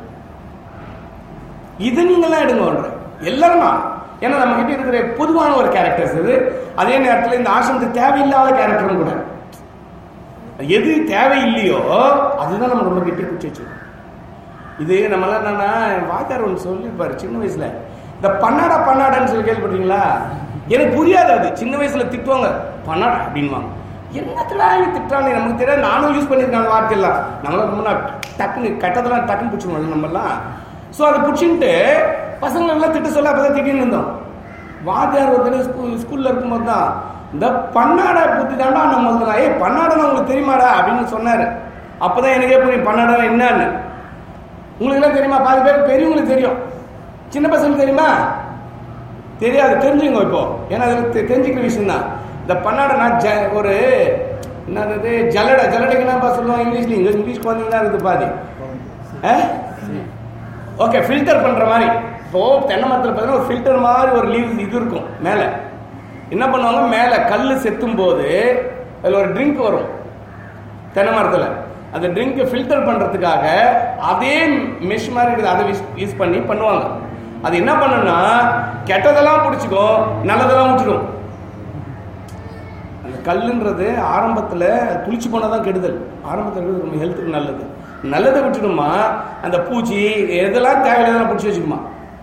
இது நீங்களாம் எடுங்க எல்லாருமா ஏன்னா நம்ம கிட்ட இருக்கிற பொதுவான ஒரு கேரக்டர்ஸ் இது அதே நேரத்தில் இந்த ஆசிரமத்துக்கு தேவையில்லாத கேரக்டரும் கூட எது தேவையில்லையோ அதுதான் நம்ம ரொம்ப கிட்ட பிடிச்சி வச்சிருக்கோம் இது நம்மளாம் என்னன்னா வாத்தியார் ஒன்று சொல்லியிருப்பாரு சின்ன வயசுல இந்த பன்னாடா பன்னாடான்னு சொல்லி கேள்விப்பட்டீங்களா எனக்கு புரியாது அது சின்ன வயசுல திட்டுவாங்க பன்னாடா அப்படின்வாங்க என்னத்துல திட்டுறாங்க நமக்கு தெரியாது நானும் யூஸ் பண்ணியிருக்கேன் அந்த வார்த்தையெல்லாம் நம்மளாம் ரொம்ப நாள் டக்குன்னு கட்டதெல்லாம் டக்குன்னு பிடிச்சிருவோம் நம்மலாம் ஸோ அதை பிடிச்சின்ட்டு பசங்களை எல்லாம் திட்ட சொல்ல அப்பதான் திட்டின்னு இருந்தோம் வாத்தியார் ஒரு தடவை ஸ்கூல் ஸ்கூல்ல இருக்கும்போது தான் இந்த பன்னாடா புத்தி தாண்டா நம்ம ஏ பன்னாடா உங்களுக்கு தெரியுமாடா அப்படின்னு சொன்னாரு அப்பதான் எனக்கே புரியும் பன்னாடா என்னன்னு உங்களுக்கு எல்லாம் தெரியுமா பாதி பேர் பெரியவங்களுக்கு தெரியும் சின்ன பசங்களுக்கு தெரியுமா தெரியாது தெரிஞ்சுங்க இப்போ ஏன்னா அதில் தெ- தெரிஞ்சுக்கிற விஷயம் தான் இந்த பன்னாடனா ஜ ஒரு என்னது ஜல்லடை ஜல்லடைக்கு என்னப்பா சொல்லுவாங்க இங்கிலீஷ்ல இங்க இங்கிலீஷ் குழந்தைங்க இருக்குது பாதி ஓகே ஃபில்டர் பண்ற மாதிரி இப்போ தென்னை மரத்தில் பார்த்தீங்கன்னா ஒரு ஃபில்டர் மாதிரி ஒரு லீவ் இது இருக்கும் மேலே என்ன பண்ணுவாங்க மேலே கல் செத்தும் போது அதில் ஒரு ட்ரிங்க் வரும் தென்னை மரத்தில் அந்த ட்ரிங்கை ஃபில்டர் பண்ணுறதுக்காக அதே மெஷ் மாதிரி இருக்குது அதை யூஸ் பண்ணி பண்ணுவாங்க அது என்ன பண்ணுன்னா கெட்டதெல்லாம் பிடிச்சிக்கும் நல்லதெல்லாம் விட்டுடும் அந்த கல்லுன்றது ஆரம்பத்தில் புளிச்சு போனால் தான் கெடுதல் ஆரம்பத்தில் இருக்கிறது நம்ம ஹெல்த்துக்கு நல்லது நல்லதை விட்டுடுமா அந்த பூச்சி எதெல்லாம் தேவையில்லாம் பிடிச்சி வச்சுக்குமா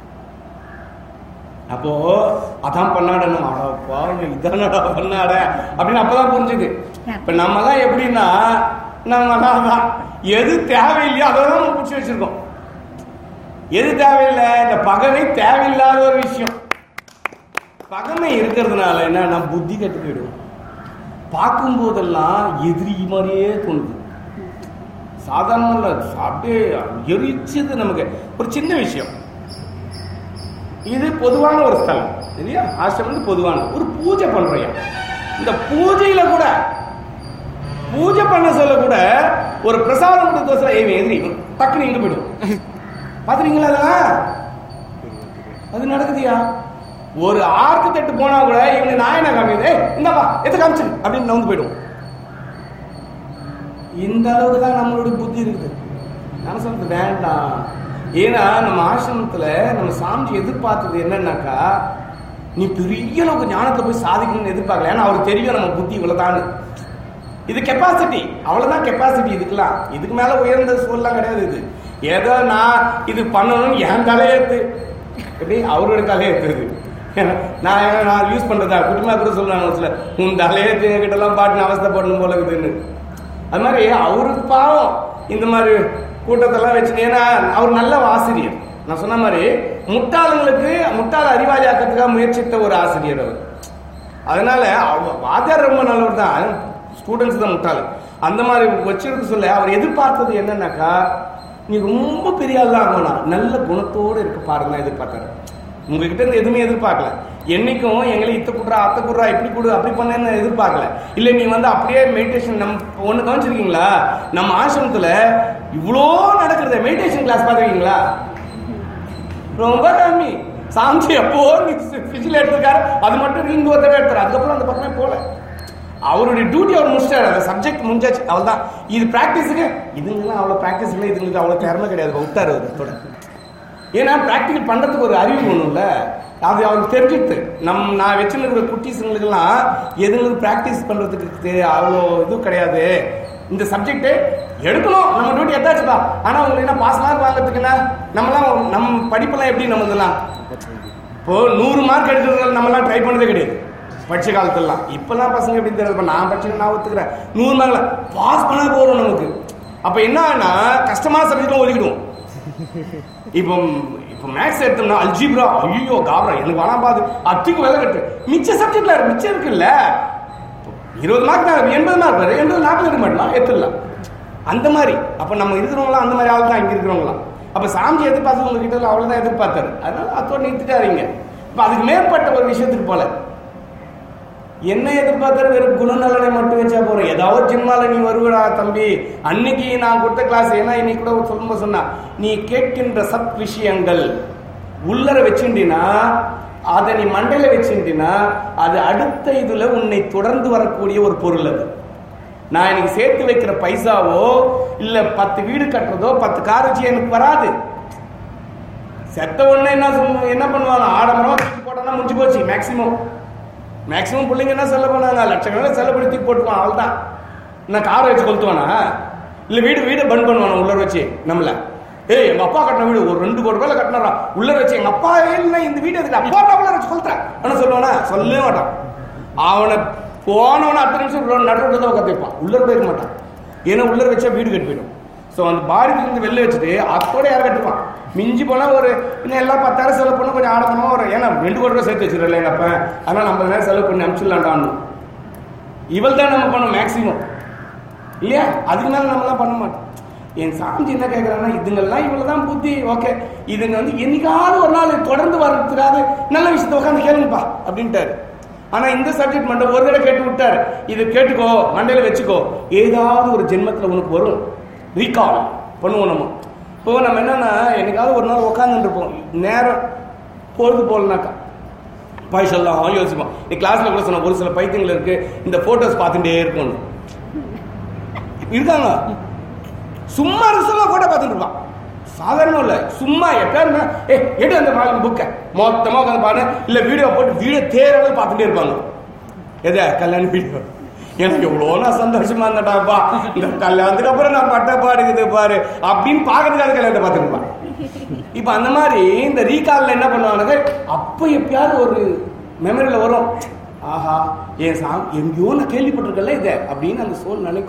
அப்போ அதான் பண்ணாடணும் அட பாருங்க இதானடா பண்ணாட அப்படின்னு அப்பதான் புரிஞ்சுது இப்ப நம்ம எல்லாம் எப்படின்னா நம்ம தான் எது தேவையில்லையோ அதை தான் நம்ம பிடிச்சி வச்சிருக்கோம் எது தேவையில்லை இந்த பகமை தேவையில்லாத ஒரு விஷயம் பகமை இருக்கிறதுனால என்ன நம்ம புத்தி கெட்டு போயிடும் பார்க்கும் போதெல்லாம் எதிரி மாதிரியே தோணுது சாதாரண இல்ல, அப்படியே எரிச்சது நமக்கு ஒரு சின்ன விஷயம் இது பொதுவான ஒரு ஸ்தலம் இல்லையா ஆசிரமம் வந்து பொதுவான ஒரு பூஜை பண்றையா இந்த பூஜையில கூட பூஜை பண்ண சொல்ல கூட ஒரு பிரசாதம் கொடுத்த ஏவி எதிரி டக்குன்னு இங்க போயிடும் பாத்துறீங்களா அதெல்லாம் அது நடக்குதுயா ஒரு ஆர்க்கு தட்டு போனா கூட இவங்க நாயனா காமிக்குது "ஏய், இந்தாப்பா எது காமிச்சு அப்படின்னு நவுந்து போயிடும் இந்த அளவுக்கு தான் நம்மளுடைய புத்தி இருக்குது நான் சொல்றது வேண்டாம் ஏன்னா நம்ம ஆசிரமத்துல நம்ம சாமி எதிர்பார்த்தது என்னன்னாக்கா நீ பெரிய அளவுக்கு ஞானத்தை போய் சாதிக்கணும்னு எதிர்பார்க்கல ஏன்னா அவருக்கு தெரியும் நம்ம புத்தி இவ்வளவுதான்னு இது கெப்பாசிட்டி அவ்வளவுதான் கெப்பாசிட்டி இதுக்கெல்லாம் இதுக்கு மேல உயர்ந்த சூழலாம் கிடையாது இது ஏதோ நான் இது பண்ணணும்னு என் தலையெழுத்து எப்படி அவரோட தலையெழுத்து நான் நான் யூஸ் பண்றதா குட்டிமா கூட சொல்றாங்க ஒரு சிலர் உன் தலையெழுத்து என்கிட்ட எல்லாம் பாட்டு அவஸ்தைப்படணும் போல இருக்குதுன்னு அது மாதிரி அவருக்கு பாவம் இந்த மாதிரி கூட்டத்தெல்லாம் வச்சு ஏன்னா அவர் நல்ல ஆசிரியர் நான் சொன்ன மாதிரி முட்டாளுங்களுக்கு முட்டாள் அறிவாளி ஆக்கிறதுக்காக முயற்சித்த ஒரு ஆசிரியர் அவர் அதனால அவ- வாத்தியார் ரொம்ப நல்லவர் தான் ஸ்டூடெண்ட்ஸ் தான் முட்டாள் அந்த மாதிரி வச்சிருக்க சொல்ல அவர் எதிர்பார்த்தது என்னன்னாக்கா நீ ரொம்ப பெரிய ஆள் தான் ஆகணும் நல்ல குணத்தோடு இருக்க பாருங்க தான் எதிர்பார்த்தாரு உங்ககிட்ட இருந்து எதுவுமே எதிர்பார்க்கல என்னைக்கும் எங்களை இத்த குடுறா அத்தை குடுறா இப்படி கொடு அப்படி பண்ணேன்னு எதிர்பார்க்கல இல்ல நீ வந்து அப்படியே மெடிடேஷன் நம் ஒண்ணு கவனிச்சிருக்கீங்களா நம்ம ஆசிரமத்துல இவ்வளோ நடக்கிறது மெடிடேஷன் கிளாஸ் பார்த்துருக்கீங்களா ரொம்ப கம்மி சாந்தி எப்போ பிசில் எடுத்திருக்காரு அது மட்டும் நீங்க ஒரு தடவை எடுத்தாரு அதுக்கப்புறம் அந்த பக்கமே போல அவருடைய டியூட்டி அவர் முடிச்சிட்டாரு அந்த சப்ஜெக்ட் முடிஞ்சாச்சு அவள்தான் இது பிராக்டிஸுக்கு இதுங்கெல்லாம் அவ்வளோ ப்ராக்டிஸ் இல்லை இதுங்களுக்கு அவ்வளோ திறமை கிடையாது விட்டாரு அவர் அதோட ஏன்னா ப்ராக்டிகல் பண்றதுக்கு ஒரு அறிவு ஒண்ணும்ல அது அவருக்கு தெரிஞ்சிட்டு நம் நான் வச்சுருக்கிற குட்டீஸுங்களுக்கெல்லாம் எதுங்களுக்கு ப்ராக்டிஸ் பண்றதுக்கு தெ- அவ்வளோ இது கிடையாது இந்த சப்ஜெக்ட் எடுக்கணும் நம்ம டியூட்டி எத்தாச்சுப்பா ஆனா உங்களுக்கு என்ன பாஸ் மார்க் வாங்குறதுக்கு என்ன நம்மலாம் நம் படிப்பெல்லாம் எப்படி நம்ம இதெல்லாம் இப்போ நூறு மார்க் எடுக்கிறதுனால நம்மலாம் ட்ரை பண்ணதே கிடையாது படிச்ச காலத்துலலாம் இப்பெல்லாம் பசங்க எப்படி தெரியாது இப்ப நான் படிச்சு நான் ஒத்துக்கிறேன் நூறு மார்க்ல பாஸ் பண்ணா போறோம் நமக்கு அப்ப என்னன்னா கஷ்டமான சப்ஜெக்ட்லாம் ஒதுக்கிடுவோம் இப்போ இப்போ மேக்ஸ் எடுத்தோம்னா அல்ஜிப்ரா ஐயோ காப்ரா எனக்கு வேணாம் பாது அத்துக்கு வேலை கட்டு மிச்ச சப்ஜெக்ட்ல மிச்சம் இருக்குல்ல இருபது மார்க் நான் எண்பது மார்க் வரும் எண்பது நாற்பது எடுக்க மாட்டலாம் எடுத்துடலாம் அந்த மாதிரி அப்ப நம்ம இருக்கிறவங்களாம் அந்த மாதிரி ஆள் தான் இங்க இருக்கிறவங்களாம் அப்ப சாமி எதிர்பார்த்து உங்ககிட்ட அவ்வளவுதான் எதிர்பார்த்தாரு அதனால அத்தோட நிறுத்திட்டாருங்க இப்ப அதுக்கு மேற்பட்ட ஒரு விஷயத்துக்கு போல என்ன எதிர்பார்த்தாரு வெறும் குணநலனை மட்டும் வச்சா போறோம் ஏதாவது ஜிம்மால நீ வருவடா தம்பி அன்னைக்கு நான் கொடுத்த கிளாஸ் ஏன்னா இன்னைக்கு கூட சொல்லும்போது சொன்னா நீ கேட்கின்ற சத் விஷயங்கள் உள்ளர வச்சுட்டினா அதை நீ மண்டையில வச்சுட்டினா அது அடுத்த இதுல உன்னை தொடர்ந்து வரக்கூடிய ஒரு பொருள் அது நான் இன்னைக்கு சேர்த்து வைக்கிற பைசாவோ இல்ல பத்து வீடு கட்டுறதோ பத்து கார் வச்சு எனக்கு வராது செத்த உடனே என்ன சொல்லுவாங்க என்ன பண்ணுவாங்க ஆடம்பரமா தூக்கி போட்டோம்னா முடிஞ்சு போச்சு மேக்சிமம் மேக்சிமம் பிள்ளைங்க என்ன செலவு பண்ணாங்க லட்சக்கணக்கில் செலவு பண்ணி தூக்கி போட்டுவான் அவள் தான் நான் காரை வச்சு கொளுத்துவானா இல்ல வீடு வீடு பண்ட் பண்ணுவானா உள்ள வச்சு நம்மள ஏய் எங்க அப்பா கட்டின வீடு ஒரு ரெண்டு கோடி ரூபாயில கட்டினாரா உள்ள வச்சு எங்க அப்பா இல்லை இந்த வீடு எதுக்கு அப்பா நான் உள்ள வச்சு கொளுத்துறேன் என்ன சொல்லுவானா சொல்லவே மாட்டான் அவனை போனவன அத்தனை நிமிஷம் நடுரோட்டு தான் கத்திருப்பான் உள்ளர போயிருக்க மாட்டான் ஏன்னா உள்ளர வச்சா வீடு கட்டி போயிடும் ஸோ அந்த பாடியில இருந்து வெளில வச்சுட்டு அத்தோட யார் கட்டுவான் மிஞ்சி போனா ஒரு இன்னும் எல்லாம் பத்தாயிரம் செலவு பண்ண கொஞ்சம் ஆடம்பரமா வரும் ஏன்னா ரெண்டு கோடி ரூபாய் சேர்த்து வச்சிடல எங்க அப்ப அதனால நம்ம நேரம் செலவு பண்ணி அனுப்பிச்சிடலான்டான்னு இவள் தான் நம்ம பண்ணோம் மேக்சிமம் இல்லையா அதுக்கு மேல நம்மலாம் பண்ண மாட்டோம் என் சாமி என்ன கேட்கறாங்கன்னா இதுங்கெல்லாம் இவ்வளவு தான் புத்தி ஓகே இதுங்க வந்து என்னைக்காவது ஒரு நாள் தொடர்ந்து வர்றதுக்காக நல்ல விஷயத்த உட்காந்து கேளுங்கப்பா அப்படின்ட்டாரு ஆனா இந்த சப்ஜெக்ட் மட்டும் ஒரு தடவை கேட்டு விட்டாரு இது கேட்டுக்கோ மண்டையில வச்சுக்கோ ஏதாவது ஒரு ஜென்மத்துல உனக்கு வரும் ரீகால் பண்ணுவோம் நம்ம இப்போ நம்ம என்னன்னா என்னைக்காவது ஒரு நாள் உட்காந்துட்டு இருப்போம் நேரம் பொழுது போலனாக்கா பாய் சொல்லலாம் யோசிப்போம் நீ கிளாஸ்ல கூட சொன்ன ஒரு சில பைத்தியங்கள் இருக்கு இந்த போட்டோஸ் பார்த்துட்டே இருக்கும் இருக்காங்க சும்மா ரிசல்ல போட்டோ பார்த்துட்டு இருப்பான் சாதாரணம் இல்ல சும்மா எப்பயாருன்னா ஏ எடு அந்த மாதிரி புக்கை மொத்தமா உட்காந்து பாரு இல்ல வீடியோ போட்டு வீடியோ தேரவே பார்த்துட்டே இருப்பாங்க எதை கல்யாண வீடியோ எனக்கு எவ்வளோ நான் சந்தோஷமா இருந்தேன்டாப்பா இந்த கல்யாணத்துக்கு அப்புறம் நான் பட்ட பாடுக்குது பாரு அப்படின்னு பாக்குறதுக்காக கல்யாணத்தை பார்த்துருப்பான் இப்ப அந்த மாதிரி இந்த ரீகால்ல என்ன பண்ணுவாங்க அப்ப எப்பயாவது ஒரு மெமரியில வரும் ஆஹா என் சாம் எங்கேயோ நான் கேள்விப்பட்டிருக்கல இதை அப்படின்னு அந்த சோல் நினைக்கும்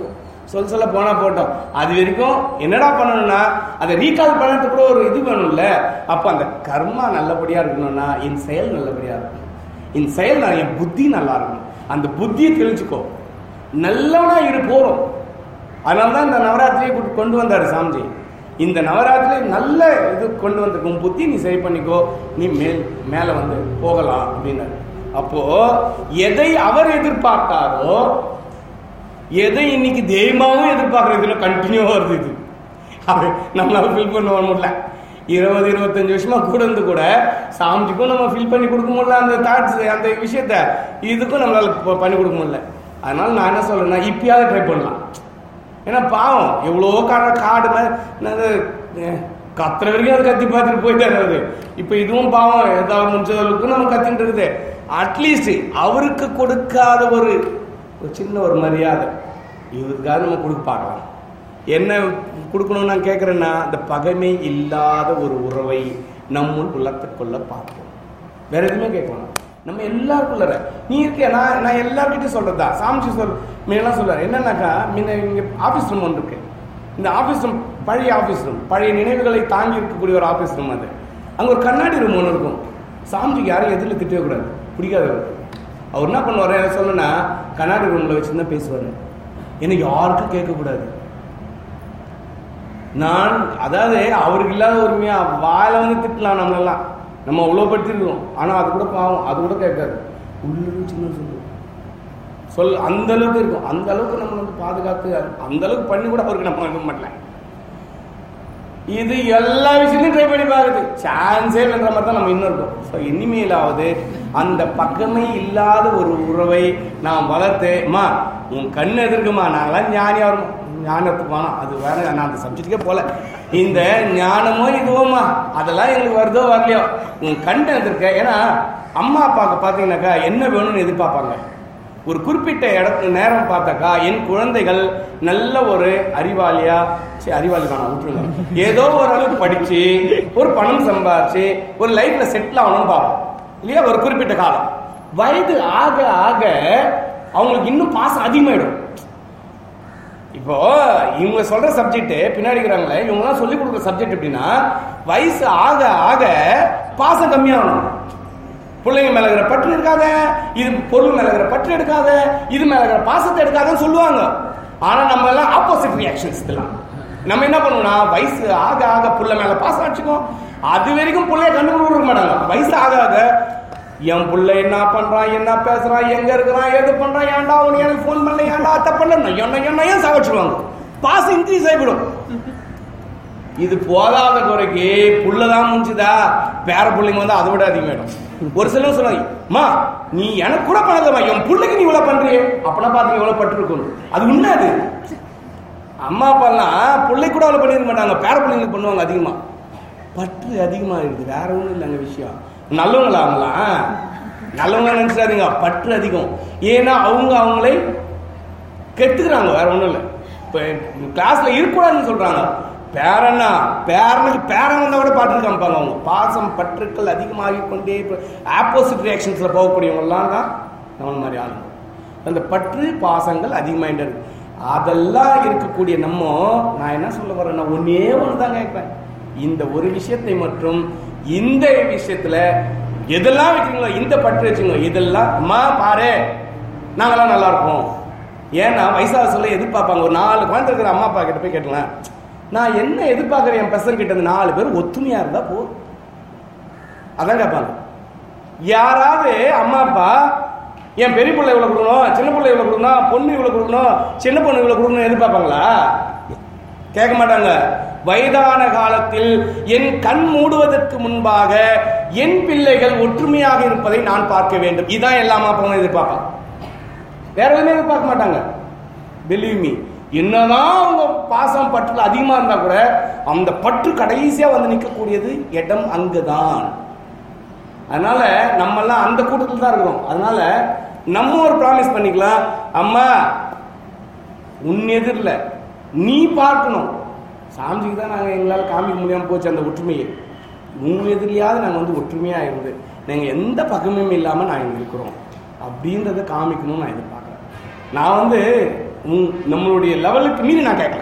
சொல் சொல்ல போனா போட்டோம் அது வரைக்கும் என்னடா பண்ணணும்னா அதை ரீகால் பண்ணுறதுக்கு கூட ஒரு இது வேணும்ல அப்போ அந்த கர்மா நல்லபடியா இருக்கணும்னா என் செயல் நல்லபடியா இருக்கணும் என் செயல் நான் என் புத்தி நல்லா இருக்கணும் அந்த புத்தியை தெளிச்சுக்கோ நல்லவனா இரு போறோம் அதனால தான் இந்த நவராத்திரியை கொண்டு- கொண்டு வந்தார் சாமிஜி இந்த நவராத்திரி நல்ல இது கொண்டு வந்திருக்கும் புத்தி நீ சரி பண்ணிக்கோ நீ மேல் மேலே வந்து போகலாம் அப்படின்னாரு அப்போ எதை அவர் எதிர்பார்த்தாரோ எதை இன்னைக்கு தெய்வமாவும் எதிர்பார்க்கறது கண்டினியூ வருது இது அது நம்மளால ஃபில் பண்ண முடியல இருபது இருபத்தஞ்சு வருஷமா கூட இருந்து கூட சாமிஜிக்கும் நம்ம ஃபில் பண்ணி கொடுக்க முடியல அந்த தாட்ஸ் அந்த விஷயத்த இதுக்கும் நம்மளால ப- பண்ணி கொடுக்க முடியல அதனால நான் என்ன சொல்றேன்னா இப்பயாவது ட்ரை பண்ணலாம் ஏன்னா பாவம் எவ்வளோ காடு காடு மாதிரி என்னது, அஹ், கத்துற வரைக்கும் அது கத்தி பார்த்துட்டு போயிட்டாரு அவரு இப்போ இதுவும் பாவம் ஏதாவது முடிஞ்ச அளவுக்கு நம்ம கத்திட்டு இருக்குது அட்லீஸ்ட் அவருக்கு கொடுக்காத ஒரு ஒரு சின்ன ஒரு மரியாதை இவருக்காக நம்ம கொடுக்க பார்க்கலாம் என்ன கொடுக்கணும்னு நான் கேட்குறேன்னா இந்த பகைமை இல்லாத ஒரு உறவை நம்முள் உலர்த்துக்கொள்ள பார்ப்போம் வேற எதுவுமே கேட்கலாம் நம்ம எல்லாருக்குள்ளற நீ இருக்கியா நான் நான் எல்லார்கிட்டையும் சொல்றதா சாமிச்சி சொல் முன்னெல்லாம் சொல்றாரு என்னன்னாக்கா முன்ன இங்க ஆபீஸ் ரூம் ஒன்று இருக்கு இந்த ஆபீஸ் ரூம் பழைய ஆபீஸ் ரூம் பழைய நினைவுகளை தாங்கி இருக்கக்கூடிய ஒரு ஆபீஸ் ரூம் அது அங்க ஒரு கண்ணாடி ரூம் ஒன்று இருக்கும் சாமிஜிக்கு யாரும் எதிரில் திட்டவே கூடாது பிடிக்காது அவருக்கு. அவர் என்ன பண்ணுவாரு என்ன சொல்லணும்னா கண்ணாடி ரூம்ல வச்சுருந்தா பேசுவாரு எனக்கு யாருக்கும் கேட்கக்கூடாது நான் அதாவது அவருக்கு இல்லாத உரிமையா வாயில வந்து திட்டலாம் நம்மளெல்லாம் நம்ம அவ்வளோ படுத்திருக்கோம் ஆனா அது கூட பாவம் அது கூட கேட்காது உள்ளூர் சின்ன சொல்லு சொல் அந்த அளவுக்கு இருக்கும் அந்த அளவுக்கு நம்ம வந்து பாதுகாத்து அந்த அளவுக்கு பண்ணி கூட அவருக்கு நம்ம இது பண்ணல இது எல்லா விஷயத்தையும் ட்ரை பண்ணி பார்க்குது சான்ஸே இல்லைன்ற மாதிரி தான் நம்ம இன்னும் இருக்கோம் ஸோ இனிமேலாவது அந்த பக்கமே இல்லாத ஒரு உறவை நாம் வளர்த்து அம்மா உன் கண் எதிர்க்குமா நாங்களாம் ஞானியா வரும் ஞானத்துக்கு வேணாம் அது வேற நான் அந்த சப்ஜெக்ட்டுக்கே போல இந்த ஞானமோ இதுவோமா அதெல்லாம் எங்களுக்கு வருதோ வரலையோ உன் கண் எதிர்க்க ஏன்னா அம்மா அப்பாவுக்கு பார்த்தீங்கன்னாக்கா என்ன வேணும்னு எதிர்பார்ப்பாங்க ஒரு குறிப்பிட்ட இடத்து நேரம் பார்த்தாக்கா என் குழந்தைகள் நல்ல ஒரு அறிவாளியா சரி அறிவாளி காணும் விட்டுருங்க ஏதோ ஒரு அளவுக்கு படிச்சு ஒரு பணம் சம்பாதிச்சு ஒரு லைஃப்ல செட்டில் ஆகணும்னு பார்ப்போம் இல்லையா ஒரு குறிப்பிட்ட காலம் வயது ஆக ஆக அவங்களுக்கு இன்னும் பாசம் அதிகமாயிடும் இப்போ இவங்க சொல்ற சப்ஜெக்ட் பின்னாடி இருக்கிறாங்களே இவங்க தான் சொல்லி கொடுக்குற சப்ஜெக்ட் எப்படின்னா வயசு ஆக ஆக பாசம் கம்மியாகணும் பிள்ளைங்க மேல இருக்கிற பற்று எடுக்காத இது பொருள் மேல இருக்கிற பற்று எடுக்காத இது மேல இருக்கிற பாசத்தை எடுக்காதன்னு சொல்லுவாங்க ஆனா நம்ம எல்லாம் ஆப்போசிட் ரியாக்ஷன்ஸ் இதெல்லாம் நம்ம என்ன பண்ணுவோம்னா வயசு ஆக ஆக புள்ள மேல பாசம் அடிச்சுக்கோ அது வரைக்கும் புள்ளைய கண்டுபிடிக்க மாட்டாங்க வயசு ஆக ஆக என் புள்ள என்ன பண்றான் என்ன பேசுறான் எங்க இருக்கிறான் எது பண்றான் ஏன்டா அவனு எனக்கு ஃபோன் பண்ணல ஏன்டா அத்தை பண்ண என்ன என்ன ஏன் சாவச்சிருவாங்க பாசம் இன்க்ரீஸ் ஆகிவிடும் இது போதாத குறைக்கு புள்ளதான் முடிஞ்சுதா பேர பிள்ளைங்க வந்து அதை விட அதிகமாயிடும் ஒரு சிலர் சொல்லுவாங்க அம்மா நீ எனக்கு கூட பண்ணதம்மா என் பிள்ளைக்கு நீ இவ்வளவு பண்றியே அப்பனா பாத்தீங்க இவ்வளவு பட்டு இருக்கணும் அது உண்மை அது அம்மா அப்பாலாம் பிள்ளை கூட அவ்வளவு பண்ணிருக்க மாட்டாங்க பேர பிள்ளைங்களுக்கு பண்ணுவாங்க அதிகமா பற்று அதிகமா இருக்குது வேற ஒண்ணும் இல்லைங்க விஷயம் நல்லவங்களா அவங்களாம் நல்லவங்க நினைச்சிடாதீங்க பற்று அதிகம் ஏன்னா அவங்க அவங்களை கெத்துக்கிறாங்க வேற ஒண்ணும் இல்லை இப்போ கிளாஸ்ல இருக்கக்கூடாதுன்னு சொல்றாங்க பேரன்னா பேரனுக்கு பேரன் வந்தா கூட பாட்டு காமிப்பாங்க அவங்க பாசம் பற்றுக்கள் அதிகமாகி கொண்டே ஆப்போசிட் ரியாக்ஷன்ஸ்ல போகக்கூடியவங்கலாம் தான் நம்ம மாதிரி ஆளுங்க அந்த பற்று பாசங்கள் அதிகமாயிட்டு இருக்கு அதெல்லாம் இருக்கக்கூடிய நம்ம நான் என்ன சொல்ல வரேன்னா ஒன்னே ஒன்று தான் கேட்பேன் இந்த ஒரு விஷயத்தை மற்றும் இந்த விஷயத்துல எதெல்லாம் வைக்கிறீங்களோ இந்த பற்று வச்சுங்க இதெல்லாம் அம்மா பாரு நாங்கெல்லாம் நல்லா இருப்போம் ஏன்னா வயசாக சொல்ல எதிர்பார்ப்பாங்க ஒரு நாலு குழந்தை இருக்கிற அம்மா அப்பா கிட்ட போய் கேட்டலாம் நான் என்ன எதிர்பார்க்குறேன் என் பசங்க கிட்ட இருந்து நாலு பேர் ஒத்துமையா இருந்தா போதும் அதான் கேட்பாங்க யாராவது அம்மா அப்பா என் பெரிய பிள்ளை இவ்வளவு கொடுக்கணும் சின்ன பிள்ளை இவ்வளவு கொடுக்கணும் பொண்ணு இவ்வளவு கொடுக்கணும் சின்ன பொண்ணு இவ்வளவு கொடுக்கணும் எதிர்பார்ப்பாங்களா கேட்க மாட்டாங்க வயதான காலத்தில் என் கண் மூடுவதற்கு முன்பாக என் பிள்ளைகள் ஒற்றுமையாக இருப்பதை நான் பார்க்க வேண்டும் இதான் எல்லா அம்மா அப்பாவும் எதிர்பார்ப்பாங்க வேற எதுவுமே எதிர்பார்க்க மாட்டாங்க பிலீவ் மீ என்னதான் அவங்க பாசம் பற்றுல அதிகமா இருந்தா கூட அந்த பற்று கடைசியா வந்து நிற்கக்கூடியது இடம் அங்குதான் அதனால நம்ம எல்லாம் அந்த கூட்டத்தில் தான் இருக்கிறோம் அதனால நம்ம ஒரு ப்ராமிஸ் பண்ணிக்கலாம் அம்மா உன் எதிரில் நீ பார்க்கணும் சாமிஜிக்கு தான் நாங்கள் எங்களால் காமிக்க முடியாமல் போச்சு அந்த ஒற்றுமையை உங்கள் எதிரிலையாவது நாங்கள் வந்து ஒற்றுமையாக இருந்து நாங்கள் எந்த பக்கமும் இல்லாமல் நாங்கள் இங்கே இருக்கிறோம் அப்படின்றத காமிக்கணும்னு நான் எதிர்பார்க்குறேன் நான் வந்து உம், நம்மளுடைய லெவலுக்கு மீறி நான் கேட்கல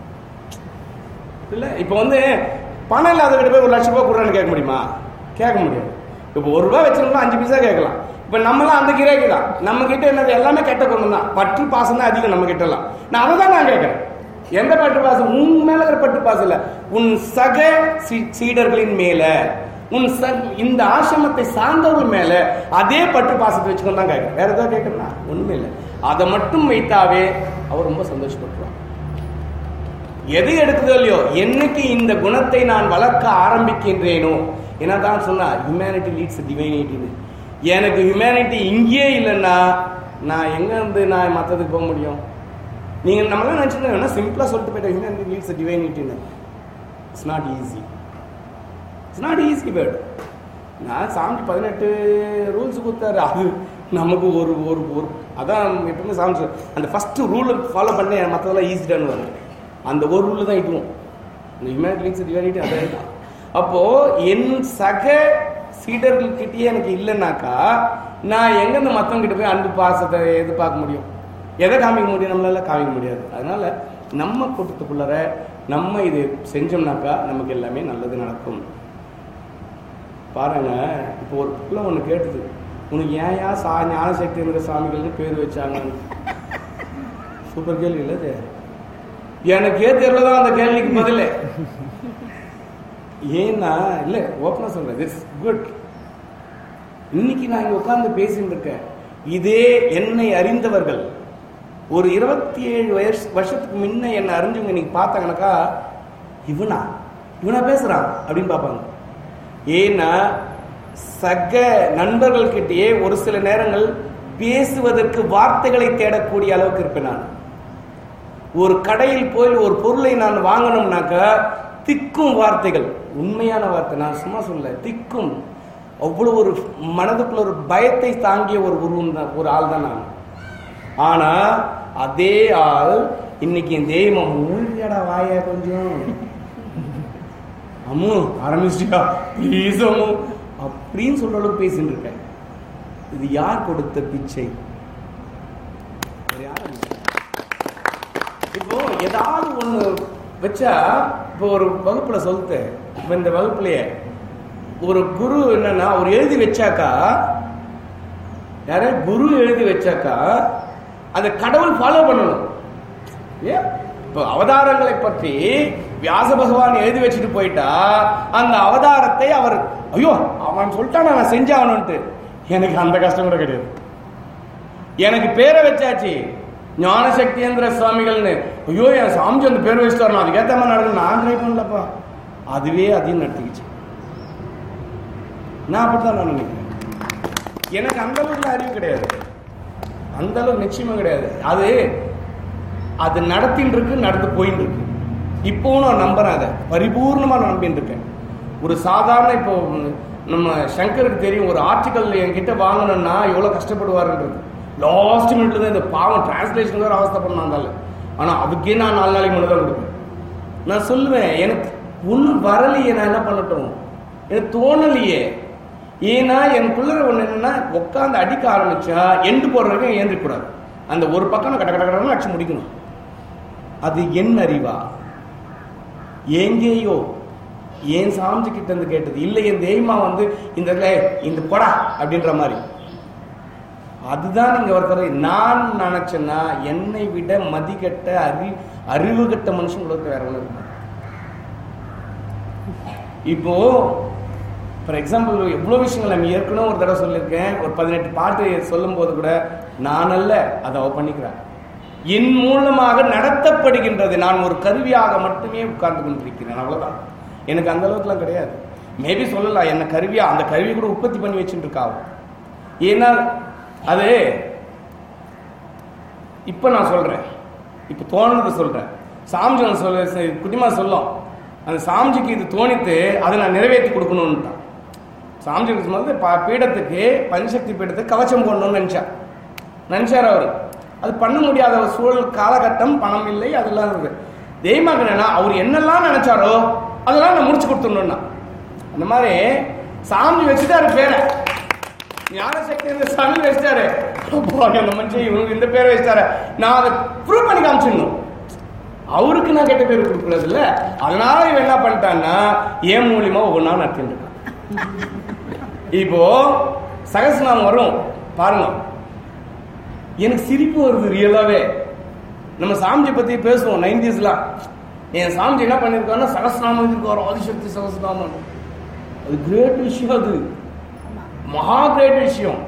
இல்ல இப்போ வந்து பணம் இல்லாதவங்கிட்ட போய் ஒரு லட்ச ரூபாய் கொடுறான்னு கேட்க முடியுமா கேட்க முடியாது இப்போ ஒரு ரூபாய் வச்சிருந்தா அஞ்சு பைசா கேட்கலாம் இப்போ நம்மளாம் அந்த கிராக்கி தான் நம்ம கிட்ட என்னது எல்லாமே கெட்ட குணம் தான் பற்று பாசம் தான் அதிகம் நம்ம கிட்ட எல்லாம் நான் அதை தான் நான் கேட்கறேன் எந்த பட்டு பாசம் உன் மேல இருக்கிற பட்டு பாசம் இல்ல உன் சக சீ- சீடர்களின் மேல உன் ச இந்த ஆசிரமத்தை சார்ந்தவர்கள் மேல அதே பட்டு பாசத்தை வச்சுக்கொண்டு தான் கேட்கறேன் வேற ஏதாவது கேட்கறா ஒண்ணுமே இல்லை அதை மட்டும் வைத்தாவே அவர் ரொம்ப சந்தோஷப்பட்டுருவார் எது எடுக்குதோ இல்லையோ என்னைக்கு இந்த குணத்தை நான் வளர்க்க ஆரம்பிக்கின்றேனோ என்ன தான் சொன்னா ஹியூமனிட்டி லீட்ஸ் டிவைனிட்டின்னு எனக்கு ஹியூமனிட்டி இங்கேயே இல்லைன்னா நான் எங்க இருந்து நான் மற்றதுக்கு போக முடியும் நீங்க நம்மளாம் நினைச்சிருந்தா வேணா சிம்பிளா சொல்லிட்டு போயிட்ட ஹியூமனிட்டி லீட்ஸ் டிவைனிட்டின்னு it's not easy it's not easy பேர்ட் நான் சாமி பதினெட்டு ரூல்ஸ் கொடுத்தாரு அது நமக்கு ஒரு ஒரு ஒரு அதான் எப்பவுமே சாமி சொல் அந்த ஃபர்ஸ்ட் ரூலை ஃபாலோ பண்ணி மற்றதெல்லாம் ஈஸி தான் வரும் அந்த ஒரு ரூல் தான் இதுவும் இந்த ஹியூமனிட்டி லிங்க்ஸ் டிவைனிட்டி அதே தான் அப்போ என் சக சீடர்கள்கிட்டயே எனக்கு இல்லைன்னாக்கா நான் எங்கேருந்து மற்றவங்க கிட்ட போய் அன்பு பாசத்தை எதிர்பார்க்க முடியும் எதை காமிக்க முடியும் நம்மளால காமிக்க முடியாது அதனால நம்ம கூட்டத்துக்குள்ளார நம்ம இது செஞ்சோம்னாக்கா நமக்கு எல்லாமே நல்லது நடக்கும் பாருங்க இப்போ ஒரு பிள்ளை ஒன்று கேட்டுது உனக்கு ஏன் ஏன் சா ஞானசக்தி இருக்கிற சாமிகள்னு பேர் வச்சாங்க சூப்பர் கேள்வி இல்லை இது எனக்கே தெரியலதான் அந்த கேள்விக்கு பதில் ஏன்னா இல்ல ஓப்பனா சொல்றேன் இட்ஸ் குட் இன்னைக்கு நான் இங்க உட்கார்ந்து பேசிட்டு இருக்கேன் இதே என்னை அறிந்தவர்கள் ஒரு இருபத்தி ஏழு வயசு வருஷத்துக்கு முன்ன என்னை அறிஞ்சவங்க இன்னைக்கு பார்த்தாங்கனாக்கா இவனா இவனா பேசுறான் அப்படின்னு பார்ப்பாங்க ஏன்னா சக நண்பர்கள்கிட்டயே ஒரு சில நேரங்கள் பேசுவதற்கு வார்த்தைகளை தேடக்கூடிய அளவுக்கு இருப்பேன் நான் ஒரு கடையில் போய் ஒரு பொருளை நான் வாங்கணும்னாக்க திக்கும் வார்த்தைகள் உண்மையான வார்த்தை நான் சும்மா சொல்ல திக்கும் அவ்வளவு ஒரு மனதுக்குள்ள ஒரு பயத்தை தாங்கிய ஒரு உருவம் தான் ஒரு ஆள் தான் நான் ஆனா அதே ஆள் இன்னைக்கு என் தெய்வம் மூழ்கியடா வாயா கொஞ்சம் அம்மு ஆரம்பிச்சிட்டியா ப்ளீஸ் அம்மு அப்படின்னு சொல்ற அளவுக்கு பேசிட்டு இருக்கேன் இது யார் கொடுத்த பிச்சை வேற யாரும் இல்லை. இப்போ ஏதாவது ஒண்ணு வச்சா இப்போ ஒரு வகுப்புல சொல்லிட்டு இப்போ இந்த வகுப்புலயே ஒரு குரு என்னன்னா அவர் எழுதி வச்சாக்கா யார குரு எழுதி வச்சாக்கா அந்த கடவுள் ஃபாலோ பண்ணணும் ஏன் இப்போ அவதாரங்களை பற்றி வியாச பகவான் எழுதி வச்சுட்டு போயிட்டா அந்த அவதாரத்தை அவர் ஐயோ அவன் சொல்லிட்டான் நான் செஞ்சாகணும்ட்டு எனக்கு அந்த கஷ்டம் கூட கிடையாது எனக்கு பேரை வச்சாச்சு ஞானசக்தியேந்திர சுவாமிகள்னு ஐயோ என் சாமிஜி அந்த பேர் வச்சுட்டு வரணும் அதுக்கேற்ற மாதிரி நடக்கணும் நான் ட்ரை பண்ணலப்பா அதுவே அதையும் நடத்திக்கிச்சு நான் அப்படித்தான் நான் நினைக்கிறேன் எனக்கு அந்த அளவுக்கு அறிவு கிடையாது அந்த அளவுக்கு நிச்சயமா கிடையாது அது அது நடத்தின்னு இருக்கு நடந்து போயின்னு இருக்கு இப்போவும் நான் நம்புறேன் அதை பரிபூர்ணமா நான் நம்பின்னு இருக்கேன் ஒரு சாதாரண இப்போ நம்ம சங்கருக்கு தெரியும் ஒரு ஆர்டிக்கல் என்கிட்ட வாங்கணும்னா எவ்வளவு கஷ்டப்படுவாருன்றது லாஸ்ட் மினிட்ல தான் இந்த பாவம் டிரான்ஸ்லேஷன் வேற அவஸ்தை பண்ணாந்தால ஆனா அதுக்கே நான் நாலு நாளைக்கு முன்னாடி தான் கொடுப்பேன் நான் சொல்லுவேன் எனக்கு ஒன்றும் வரலையே நான் என்ன பண்ணட்டும் எனக்கு தோணலையே ஏன்னா எனக்குள்ள ஒன்று என்னன்னா உட்காந்து அடிக்க ஆரம்பிச்சா எண்டு போடுற வரைக்கும் ஏந்திரக்கூடாது அந்த ஒரு பக்கம் நான் கட்ட கட்ட கடன்னு அடிச்சு முடிக்கணும் அது என் அறிவா எங்கேயோ ஏன் சாமிஜி கிட்ட இருந்து கேட்டது இல்லை என் தெய்வமா வந்து இந்த இடத்துல "ஏய், இந்த போடா அப்படின்ற மாதிரி அதுதான் நீங்க ஒருத்தர் நான் நினைச்சேன்னா என்னை விட மதிக்கட்ட அறி அறிவு கட்ட மனுஷன் உலகத்துல வேற ஒன்று இருக்கு இப்போ ஃபார் எக்ஸாம்பிள் எவ்வளோ விஷயங்கள் நம்ம ஏற்கனவே ஒரு தடவை சொல்லியிருக்கேன் ஒரு பதினெட்டு பாட்டு சொல்லும் போது கூட நான் அல்ல அதை அவ பண்ணிக்கிறான் என் மூலமாக நடத்தப்படுகின்றது நான் ஒரு கருவியாக மட்டுமே உட்கார்ந்து கொண்டிருக்கிறேன் அவ்வளவுதான் எனக்கு அந்த அளவுக்குலாம் கிடையாது மேபி சொல்லலாம் என்ன கருவியா அந்த கருவி கூட உற்பத்தி பண்ணி வச்சுட்டு இருக்கா அவ. ஏன்னா அது இப்ப நான் சொல்றேன் இப்ப தோணுனது சொல்றேன் சாமிஜி ஒண்ணு சொல்ல சரி, குட்டிமா சொல்லும் அந்த சாமிஜிக்கு இது தோணித்து அதை நான் நிறைவேற்றி கொடுக்கணும்னுட்டான் சாமிஜி வந்து ப- பீடத்துக்கு பஞ்சசக்தி பீடத்துக்கு கவச்சம் போடணும்னு நினைச்சா நினைச்சார் அவர் அது பண்ண முடியாத ஒரு சூழல் காலகட்டம் பணம் இல்லை அதெல்லாம் இருக்கு தெய்வமாக என்னன்னா அவர் என்னெல்லாம் நினைச்சாரோ அதெல்லாம் நான் முடிச்சு கொடுத்துடணும்னா அந்த மாதிரி சாமி வச்சுட்டாரு பேரை ஞானசக்தி இந்த சாமி வச்சிட்டாரு அப்போ அந்த மனுஷன் இவனுக்கு இந்த பேரை வச்சிட்டாரு நான் அதை ப்ரூவ் பண்ணி காமிச்சிடணும் அவருக்கு நான் கெட்ட பேர் கொடுக்கறது இல்ல அதனால இவன் என்ன பண்ணிட்டான்னா ஏன் மூலியமா ஒவ்வொன்றா நடத்திட்டு இருக்கான். இப்போ சகசநாமம் வரும் பாருங்க எனக்கு சிரிப்பு வருது ரியலாவே நம்ம சாமிஜி பத்தி பேசுவோம் நைன்டிஸ்லாம் என் சாமிஜி என்ன பண்ணிருக்காருன்னா சகசநாமம் இருக்காரு ஆதிசக்தி சகசநாமம் அது கிரேட் விஷயம் அது மகா கிரேட் விஷயம்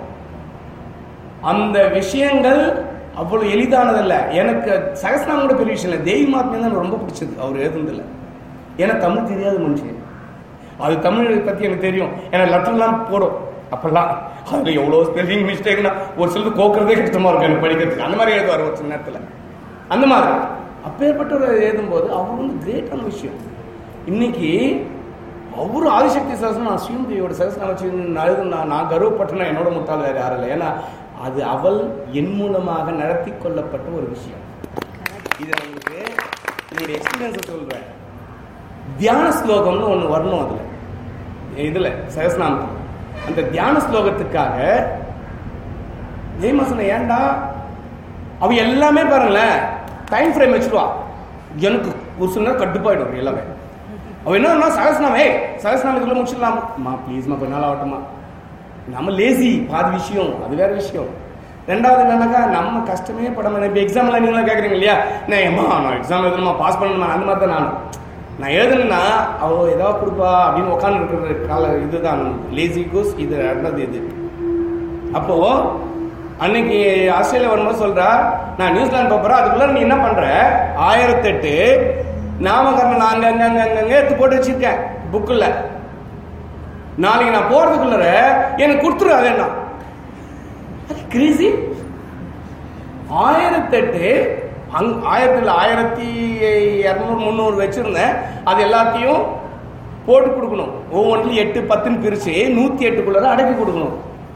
அந்த விஷயங்கள் அவ்வளவு எளிதானதல்ல எனக்கு சகசநாமம் கூட பெரிய விஷயம் இல்லை தெய்வ மாத்மியம் தான் எனக்கு ரொம்ப பிடிச்சது அவர் எழுதுனதில்ல ஏன்னா தமிழ் தெரியாத மனுஷன் அது தமிழ் பத்தி எனக்கு தெரியும் ஏன்னா லெட்டர்லாம் போடும் அப்பெல்லாம் அதுல எவ்வளவு ஸ்பெல்லிங் மிஸ்டேக்னா ஒரு சிலது கோக்குறதே கஷ்டமா இருக்கும் எனக்கு படிக்கிறதுக்கு அந்த மாதிரி எழுதுவார் ஒரு சில நேரத்துல அந்த மாதிரி அப்பேற்பட்டவர் எழுதும்போது அவர் வந்து கிரேட்டான விஷயம் இன்னைக்கு அவரு ஆதிசக்தி சகசனம் நான் ஸ்ரீமதியோட சகசனம் வச்சு எழுது நான் நான் கர்வப்பட்டேன்னா என்னோட முட்டாள் வேறு யாரும் இல்லை ஏன்னா அது அவள் என் மூலமாக நடத்தி கொள்ளப்பட்ட ஒரு விஷயம் இது உங்களுக்கு என்னுடைய எக்ஸ்பீரியன்ஸை சொல்றேன் தியான ஸ்லோகம்னு ஒன்று வரணும் அதுல இதுல சகஸ்நாமத்தில் அந்த தியான ஸ்லோகத்துக்காக ஜெயமாசன ஏன்டா அவ எல்லாமே பாருங்களேன் டைம் ஃப்ரேம் வச்சிருவா எனக்கு ஒரு சில நேரம் கட்டுப்பாயிடும் எல்லாமே அவ என்ன சகஸ்நாமம் ஏய் சகஸ்நாமம் இதுக்குள்ள முடிச்சிடலாமா ப்ளீஸ்மா கொஞ்ச நாள் ஆகட்டுமா நம்ம லேசி பாதி விஷயம் அது வேற விஷயம் ரெண்டாவது என்னன்னாக்கா நம்ம கஷ்டமே படாம இப்போ எக்ஸாம்ல நீங்களும் கேட்குறீங்க இல்லையா நான் ஏம்மா நான் எக்ஸாம் எழுதணுமா பாஸ் பண்ணணுமா அந்த மாதிரி தான் நான் நான் எழுதணும்னா அவ ஏதாவது கொடுப்பா அப்படின்னு உட்காந்து இருக்கிற கால இதுதான் லேசி கூஸ் இது ரெண்டாவது இது அப்போ அன்னைக்கு ஆஸ்திரேலியா வரும்போது சொல்றா நான் நியூசிலாந்து போறேன் அதுக்குள்ள நீ என்ன பண்ற ஆயிரத்தெட்டு நாமகரணம் நான் அங்க அங்க அங்க அங்க அங்க எடுத்து போட்டு வச்சிருக்கேன் புக்குல நாளைக்கு நான் போறதுக்குள்ள எனக்கு கொடுத்துரு அது என்ன கிரீசி ஆயிரத்தெட்டு அங் ஆயிரத்துல ஆயிரத்தி இரநூறு முந்நூறு வச்சிருந்தேன் அது எல்லாத்தையும் போட்டு கொடுக்கணும் ஒவ்வொன்றுலையும் எட்டு பத்துன்னு பிரிச்சு நூத்தி எட்டுக்குள்ள அடக்கி கொடுக்கணும்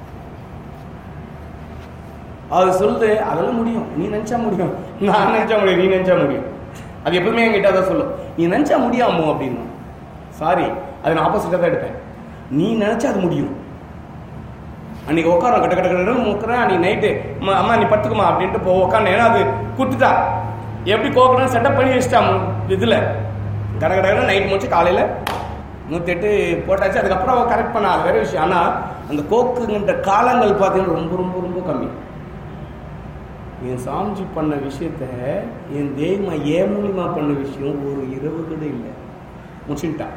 அது சொல்லுது அதெல்லாம் முடியும் நீ நினைச்சா முடியும் நான் நினைச்சா முடியும் நீ நினைச்சா முடியும் அது எப்பவுமே என்கிட்ட அதான் சொல்லும் நீ நினைச்சா முடியாமோ அப்படின்னு சாரி அது நான் ஆப்போசிட்டா தான் எடுப்பேன் நீ நினைச்சா அது முடியும் அன்னைக்கு உட்காரோம் கட்ட கட்ட கட்ட உட்காரேன் அன்னைக்கு நைட்டு அம்மா நீ பத்துக்குமா அப்படின்ட்டு போ உட்காந்து ஏன்னா அது கொடுத்துட்டா எப்படி கோக்கணும் செட்டப் பண்ணி வச்சிட்டா இதுல கட கட கட நைட் முடிச்சு காலையில நூத்தி எட்டு போட்டாச்சு அதுக்கப்புறம் அவ கரெக்ட் பண்ணா அது வேற விஷயம் ஆனா அந்த கோக்குங்கிற காலங்கள் பார்த்தீங்கன்னா ரொம்ப ரொம்ப ரொம்ப கம்மி என் சாமிஜி பண்ண விஷயத்த என் தெய்வமா ஏன் மூலியமா பண்ண விஷயம் ஒரு இரவு கூட இல்லை முடிச்சுட்டா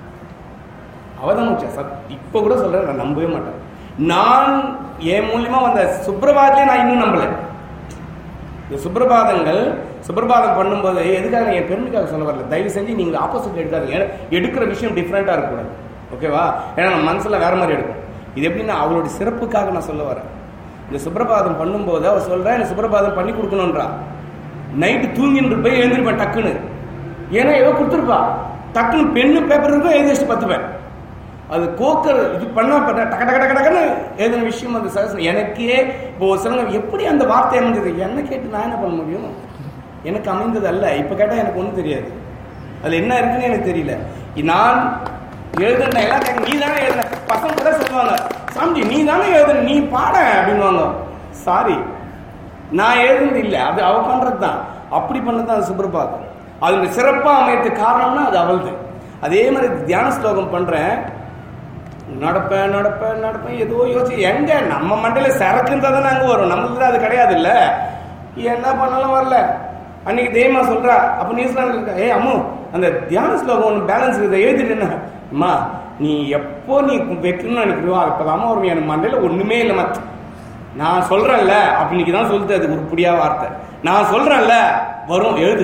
அவதான் முடிச்சா சத் இப்போ கூட சொல்றேன் நான் நம்பவே மாட்டேன் நான் என் மூலியமா வந்த சுப்பிரபாதத்திலே நான் இன்னும் நம்பல இந்த சுப்பிரபாதங்கள் சுப்பிரபாதம் பண்ணும்போது எதுக்காக என் பெருமைக்காக சொல்ல வரல தயவு செஞ்சு நீங்க ஆப்போசிட் எடுக்காதீங்க ஏன்னா எடுக்கிற விஷயம் டிஃப்ரெண்டா இருக்கக்கூடாது ஓகேவா ஏன்னா நம்ம மனசுல வேற மாதிரி எடுக்கும் இது எப்படின்னா அவளுடைய சிறப்புக்காக நான் சொல்ல வரேன் இந்த சுப்பிரபாதம் பண்ணும்போது அவ சொல்றா எனக்கு சுப்பிரபாதம் பண்ணி கொடுக்கணும்ன்றா நைட்டு தூங்கின்னு போய் எழுந்திருப்பேன் டக்குன்னு ஏன்னா ஏதோ கொடுத்துருப்பா டக்குன்னு பெண்ணு பேப்பர் இருக்கும் எழுதி வச்சுட்டு பத்துப்பேன் அது கோக்கர் இது பண்ணா பண்ண டக டக டக டகன்னு எழுதின விஷயம் அந்த சகசனம் எனக்கே இப்போ ஒரு சிலங்க எப்படி அந்த வார்த்தை அமைஞ்சது என்ன கேட்டு நான் என்ன பண்ண முடியும் எனக்கு அமைந்தது அல்ல இப்போ கேட்டால் எனக்கு ஒன்றும் தெரியாது அதில் என்ன இருக்குன்னு எனக்கு தெரியல நான் எழுதுன எல்லாம் கேட்க நீ தானே எழுதுன பசங்க கூட சொல்லுவாங்க சாமிஜி நீ தானே எழுதுன நீ பாட அப்படின்வாங்க சாரி நான் எழுதுனது இல்லை அது அவ பண்றது தான் அப்படி பண்ணது அது சுப்பிரபாதம் அது சிறப்பாக அமையறதுக்கு காரணம்னா அது அவள்து அதே மாதிரி தியான ஸ்லோகம் பண்றேன் நடப்பேன் நடப்பேன் நடப்பேன் ஏதோ யோசிச்சு எங்க நம்ம மண்டையில சரக்குன்றா தானே அங்க வரும் நம்மளுக்கு அது கிடையாது இல்ல என்ன பண்ணாலும் வரல அன்னைக்கு தெய்வமா சொல்றா அப்ப நியூசிலாந்து இருக்கா ஏய் அம்மு அந்த தியான ஸ்லோகம் ஒன்று பேலன்ஸ் இதை எழுதிட்டு அம்மா நீ எப்போ நீ வைக்கணும்னு நினைக்கிறியோ அப்பதாம வரும் எனக்கு மண்டையில ஒண்ணுமே இல்லைம்மா நான் சொல்றேன்ல அப்படின்னைக்கு தான் சொல்லுது அது உருப்படியா வார்த்தை நான் சொல்றேன்ல வரும் எழுது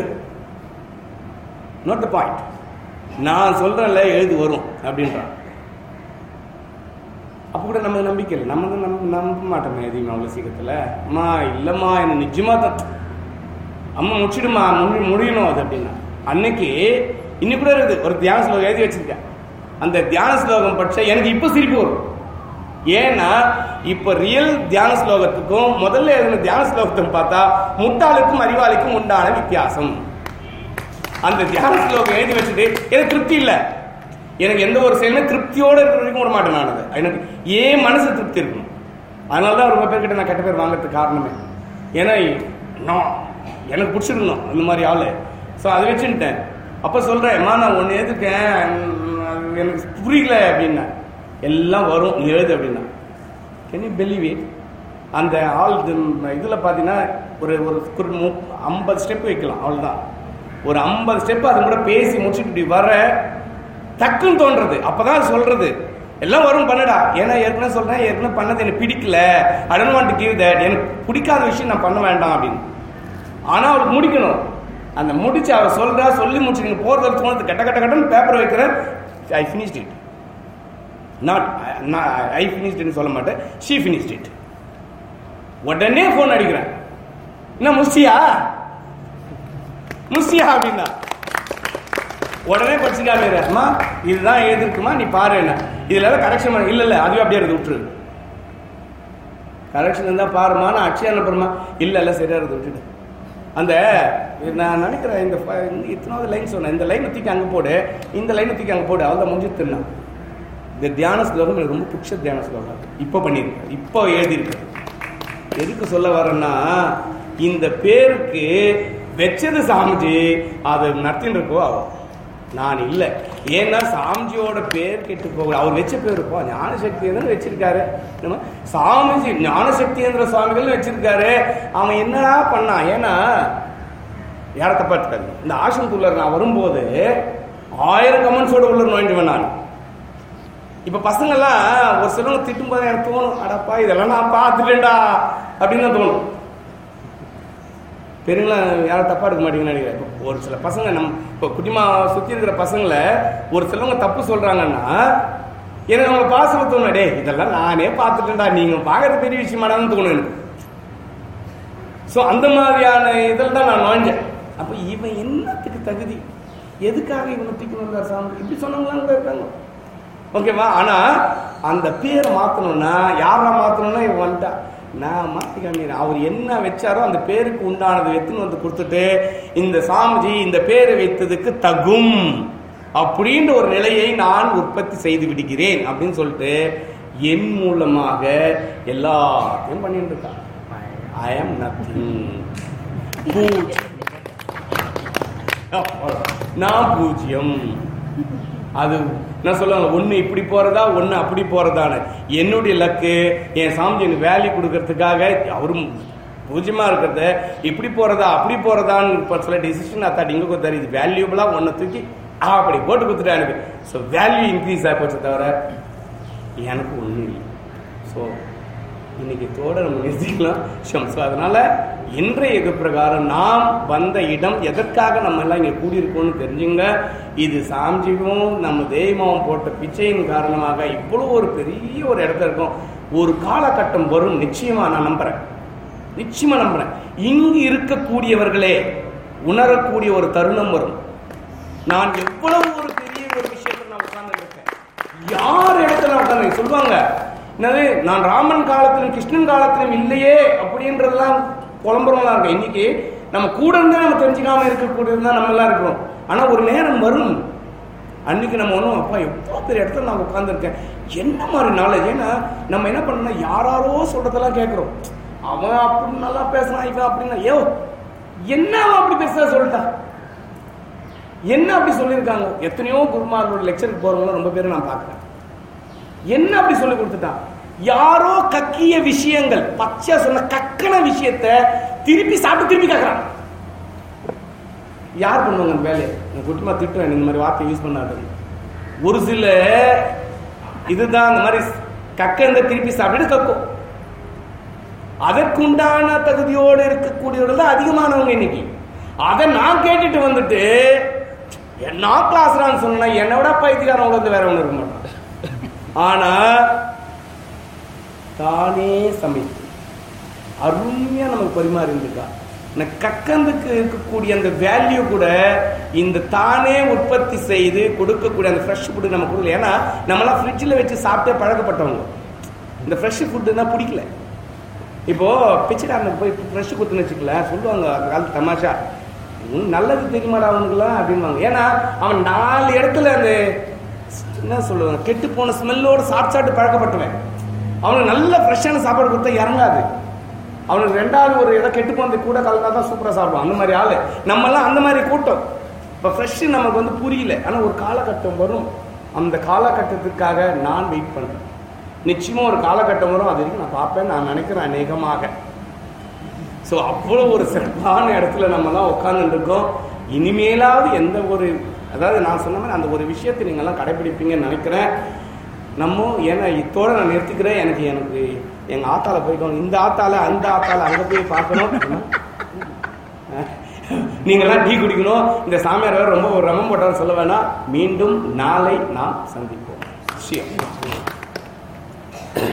நோட் த பாயிண்ட் நான் சொல்றேன்ல எழுது வரும் அப்படின்றான் அப்போ கூட நம்ம நம்பிக்கை இல்லை நம்ம தான் நம்ப நம்ப மாட்டோமே எதையுமே அவ்வளோ சீக்கிரத்தில் அம்மா இல்லைம்மா எனக்கு நிஜமா தான் அம்மா முடிச்சிடுமா முடி முடியணும் அது அப்படின்னா அன்னைக்கு இன்னைக்கு கூட இருக்குது ஒரு தியான ஸ்லோகம் எழுதி வச்சிருக்கேன் அந்த தியான ஸ்லோகம் படிச்சா எனக்கு இப்போ சிரிப்பு வரும் ஏன்னா இப்ப ரியல் தியான ஸ்லோகத்துக்கும் முதல்ல எழுதின தியான ஸ்லோகத்துக்கும் பார்த்தா முட்டாளுக்கும் அறிவாளிக்கும் உண்டான வித்தியாசம் அந்த தியான ஸ்லோகம் எழுதி வச்சுட்டு எனக்கு திருப்தி இல்லை எனக்கு எந்த ஒரு செயலுமே திருப்தியோட இருக்கிற வரைக்கும் விட மாட்டேன் நான் அதை எனக்கு ஏன் மனசு திருப்தி இருக்கணும் அதனால தான் ரொம்ப பேர்கிட்ட நான் கெட்ட பேர் வாங்குறதுக்கு காரணமே ஏன்னா நான் எனக்கு பிடிச்சிருக்கணும் இந்த மாதிரி ஆள் ஸோ அதை வச்சுட்டேன் அப்போ சொல்கிறேன் அம்மா நான் ஒன்று எழுதுக்கேன் எனக்கு புரியல அப்படின்னா எல்லாம் வரும் நீ எழுது அப்படின்னா கேன் யூ பிலீவ் இட் அந்த ஆள் இதில் பார்த்தீங்கன்னா ஒரு ஒரு ஒரு மு- ஐம்பது ஸ்டெப் வைக்கலாம் அவ்வளோதான் ஒரு ஐம்பது ஸ்டெப் அது கூட பேசி முடிச்சுட்டு இப்படி வர டக்குன்னு தோன்றது அப்பதான் சொல்றது எல்லாம் வரும் பண்ணுடா ஏன்னா ஏற்கனவே சொல்றேன் ஏற்கனவே பண்ணது எனக்கு பிடிக்கல I don't want to give that எனக்கு பிடிக்காத விஷயம் நான் பண்ண வேண்டாம் அப்படின்னு ஆனா அவளுக்கு முடிக்கணும் அந்த முடிச்சு அவ சொல்றா சொல்லி முடிச்சு நீங்க போறது தோணுது கட்ட கட்ட கட்டன்னு பேப்பர் வைக்கிறேன் I finished it not I ஃபினிஷ்ட்னு சொல்ல மாட்டேன் ஷீ ஃபினிஷ்ட் இட் உடனே ஃபோன் அடிக்கிறேன் என்ன முஸ்டியா முஸ்டியா அப்படின்னா உடனே படிச்சுக்காம அம்மா இதுதான் எழுதிருக்குமா நீ பாரு என்ன இதுல ஏதாவது கரெக்ஷன் பண்ண இல்ல இல்ல அதுவே அப்படியே இருக்கு விட்டுரு கரெக்ஷன் இருந்தா பாருமா நான் அட்சயா அனுப்புறமா இல்ல இல்ல சரியா இருக்கு விட்டுடு அந்த நான் நினைக்கிறேன் இந்த ஃப- இந்த இத்தனாவது லைன் சொன்னேன் இந்த லைனை தூக்கி அங்க போடு இந்த லைனை தூக்கி அங்க போடு அவள் தான் முடிஞ்சு தின்னா இந்த தியான ஸ்லோகம் எனக்கு ரொம்ப பிடிச்ச தியான ஸ்லோகம் இப்போ பண்ணியிருக்கேன் இப்போ எழுதியிருக்கேன் எதுக்கு சொல்ல வரேன்னா இந்த பேருக்கு வச்சது சாமிஜி அது நடத்தின்னு இருக்கோ அவன் நான் இல்லை ஏன்னா சாமிஜியோட பேர் கெட்டு போக அவர் வச்ச பேர் இருப்போம் ஞானசக்தியேந்திரன் வச்சிருக்காரு நம்ம சாமிஜி ஞானசக்தியேந்திர சுவாமிகள் வச்சிருக்காரு அவன் என்னடா பண்ணான் ஏன்னா யார தப்பா எடுத்துக்காது இந்த ஆசிரமத்துள்ள நான் வரும்போது ஆயிரம் கமெண்ட்ஸோட உள்ள நுழைஞ்சுவேன் நான் இப்ப பசங்கெல்லாம் ஒரு சிலவங்க திட்டும் போது எனக்கு தோணும் அடப்பா இதெல்லாம் நான் பார்த்துட்டேன்டா அப்படின்னு தான் தோணும் பெரியங்களா யாரும் தப்பா எடுக்க மாட்டீங்கன்னு நினைக்கிறேன் இப்போ ஒரு சில பசங்க நம் இப்போ குட்டிமா சுத்தி இருக்கிற பசங்களை ஒரு சிலவங்க தப்பு சொல்றாங்கன்னா எனக்கு அவங்க பாசல தோணும் டே இதெல்லாம் நானே பார்த்துட்டேன்டா நீங்க பார்க்கறது பெரிய விஷயமாடான்னு தோணும் எனக்கு ஸோ அந்த மாதிரியான இதில் தான் நான் நுழைஞ்சேன் அப்போ இவன் என்னத்துக்கு தகுதி எதுக்காக இவனை தூக்கி வந்தார் சாமி இப்படி சொன்னவங்களாம் கூட இருக்காங்க ஓகேவா ஆனா அந்த பேரை மாத்தணும்னா யாரா மாத்தணும்னா இவன் வந்துட்டான் நான் மாத்தி காமிக்கிறேன் அவர் என்ன வச்சாரோ அந்த பேருக்கு உண்டானது எடுத்துன்னு வந்து கொடுத்துட்டு இந்த சாமிஜி இந்த பேரை வைத்ததுக்கு தகும் அப்படின்ற ஒரு நிலையை நான் உற்பத்தி செய்து விடுகிறேன் அப்படின்னு சொல்லிட்டு என் மூலமாக எல்லாத்தையும் பண்ணிட்டு இருக்கான் ஐ ஆம் நத்திங் நான் பூஜ்யம் அது நான் சொல்லுவாங்க ஒன்று இப்படி போறதா ஒன்று அப்படி போறதான்னு என்னுடைய லக்கு என் சாமி எனக்கு வேல்யூ கொடுக்கறதுக்காக அவரும் பூஜ்யமா இருக்கிறத இப்படி போறதா அப்படி போறதான்னு இப்ப சில டிசிஷன் அத்தாட்டி இங்க கொடுத்தாரு இது வேல்யூபிளா ஒன்றை தூக்கி ஆ, அப்படி போட்டு கொடுத்துட்டா எனக்கு ஸோ வேல்யூ இன்க்ரீஸ் ஆகி போச்சு தவிர எனக்கு ஒன்றும் இல்லை ஸோ இன்னைக்கு தோட நம்ம நிறுத்திக்கலாம் ஸோ அதனால இன்றைய இது பிரகாரம் நாம் வந்த இடம் எதற்காக நம்ம எல்லாம் இங்கே கூடியிருக்கோம்னு தெரிஞ்சுங்க இது சாம்ஜிவும் நம்ம தெய்வமும் போட்ட பிச்சையின் காரணமாக இவ்வளோ ஒரு பெரிய ஒரு இடத்துல இருக்கும் ஒரு காலகட்டம் வரும் நிச்சயமா நான் நம்புறேன் நிச்சயமா நம்புறேன் இங்கு இருக்கக்கூடியவர்களே உணரக்கூடிய ஒரு தருணம் வரும் நான் எவ்வளவு ஒரு பெரிய ஒரு விஷயத்துல நான் உட்கார்ந்து இருக்கேன் யார் இடத்துல நான் உட்கார்ந்து சொல்லுவாங்க என்னது நான் ராமன் காலத்திலும் கிருஷ்ணன் காலத்திலும் இல்லையே அப்படின்றதெல்லாம் புலம்புறவங்களா இருக்கும் இன்னைக்கு நம்ம கூட இருந்தா நம்ம தெரிஞ்சுக்காம இருக்கக்கூடியது தான் நம்ம எல்லாம் இருக்கிறோம் ஆனா ஒரு நேரம் வரும் அன்னைக்கு நம்ம ஒன்றும் அப்பா எவ்வளோ பெரிய இடத்துல நான் உட்காந்துருக்கேன் என்ன மாதிரி நாலேஜ் ஏன்னா நம்ம என்ன பண்ணோம்னா யாராரோ சொல்றதெல்லாம் கேட்குறோம் அவன் அப்படி நல்லா பேசுறான் இவன் அப்படின்னா ஏோ என்ன அவன் அப்படி பேசுறா சொல்லிட்டான் என்ன அப்படி சொல்லியிருக்காங்க எத்தனையோ குருமாரோட லெக்சருக்கு போறவங்க ரொம்ப பேரை நான் பார்க்குறேன் என்ன அப்படி சொல்லி கொடுத்துட்டான் யாரோ கக்கிய விஷயங்கள் பச்சையா சொன்ன கக்கன விஷயத்த திருப்பி சாப்பிட்டு திருப்பி கேட்கறான் யார் பண்ணுவாங்க அந்த வேலையை நான் குட்டிமா திட்டுவேன் இந்த மாதிரி வார்த்தை யூஸ் பண்ணாது ஒரு சில இதுதான் இந்த மாதிரி கக்க இந்த திருப்பி சாப்பிட்டு கக்கும் அதற்குண்டான தகுதியோடு இருக்கக்கூடியவர்கள் தான் அதிகமானவங்க இன்னைக்கு அதை நான் கேட்டுட்டு வந்துட்டு என்ன கிளாஸ்ரான்னு சொன்னா என்னோட பைத்தியக்காரன் வந்து வேற ஒன்று இருக்க மாட்டான் ஆனா தானே சமைத்து அருமையா நமக்கு பரிமாறி இருந்திருக்கா இந்த கக்கந்துக்கு இருக்கக்கூடிய அந்த வேல்யூ கூட இந்த தானே உற்பத்தி செய்து கொடுக்கக்கூடிய அந்த ஃப்ரெஷ் ஃபுட்டு நம்ம கொடுக்கல ஏன்னா நம்மளாம் ஃப்ரிட்ஜில் வச்சு சாப்பிட்டே பழக்கப்பட்டவங்க இந்த ஃப்ரெஷ் ஃபுட்டு தான் பிடிக்கல இப்போ பிச்சைக்காரனுக்கு போய் ஃப்ரெஷ் கொடுத்துன்னு வச்சுக்கல சொல்லுவாங்க அந்த காலத்து தமாஷா உன் நல்லது தெரியுமாடா அவனுக்குலாம் அப்படின்வாங்க ஏன்னா அவன் நாலு இடத்துல அந்த என்ன சொல்லுவாங்க கெட்டு போன ஸ்மெல்லோட சாப்பிட்டு சாப்பிட்டு பழக்கப்பட்டவன் அவனுக்கு நல்ல ஃப்ரெஷ்ஷான சாப்பாடு கொடுத்தா இறங்காது அவனுக்கு ரெண்டாவது ஒரு இதை கெட்டு போனது கூட கலந்தா தான் சூப்பராக சாப்பிடுவான் அந்த மாதிரி ஆளு நம்மலாம் அந்த மாதிரி கூட்டம் இப்போ ஃப்ரெஷ்ஷு நமக்கு வந்து புரியல ஆனால் ஒரு காலகட்டம் வரும் அந்த காலகட்டத்துக்காக நான் வெயிட் பண்ணுறேன் நிச்சயமாக ஒரு காலகட்டம் வரும் அது வரைக்கும் நான் பார்ப்பேன் நான் நினைக்கிறேன் அநேகமாக ஸோ அவ்வளோ ஒரு சிறப்பான இடத்துல நம்மலாம் உட்காந்துட்டு இருக்கோம் இனிமேலாவது எந்த ஒரு அதாவது நான் சொன்ன மாதிரி அந்த ஒரு விஷயத்தை நீங்கள்லாம் கடைபிடிப்பீங்கன்னு நினைக்கிறேன் நம்ம ஏன்னா இத்தோட நான் நிறுத்திக்கிறேன் எனக்கு எனக்கு எங்கள் ஆத்தால போய்க்கணும் இந்த ஆத்தால அந்த ஆத்தால அங்கே போய் பார்க்கணும் நீங்கள்லாம் டீ குடிக்கணும் இந்த சாமியார் வேற ரொம்ப ஒரு ரமம் போட்டான்னு சொல்ல வேணாம் மீண்டும் நாளை நாம் சந்திப்போம் விஷயம்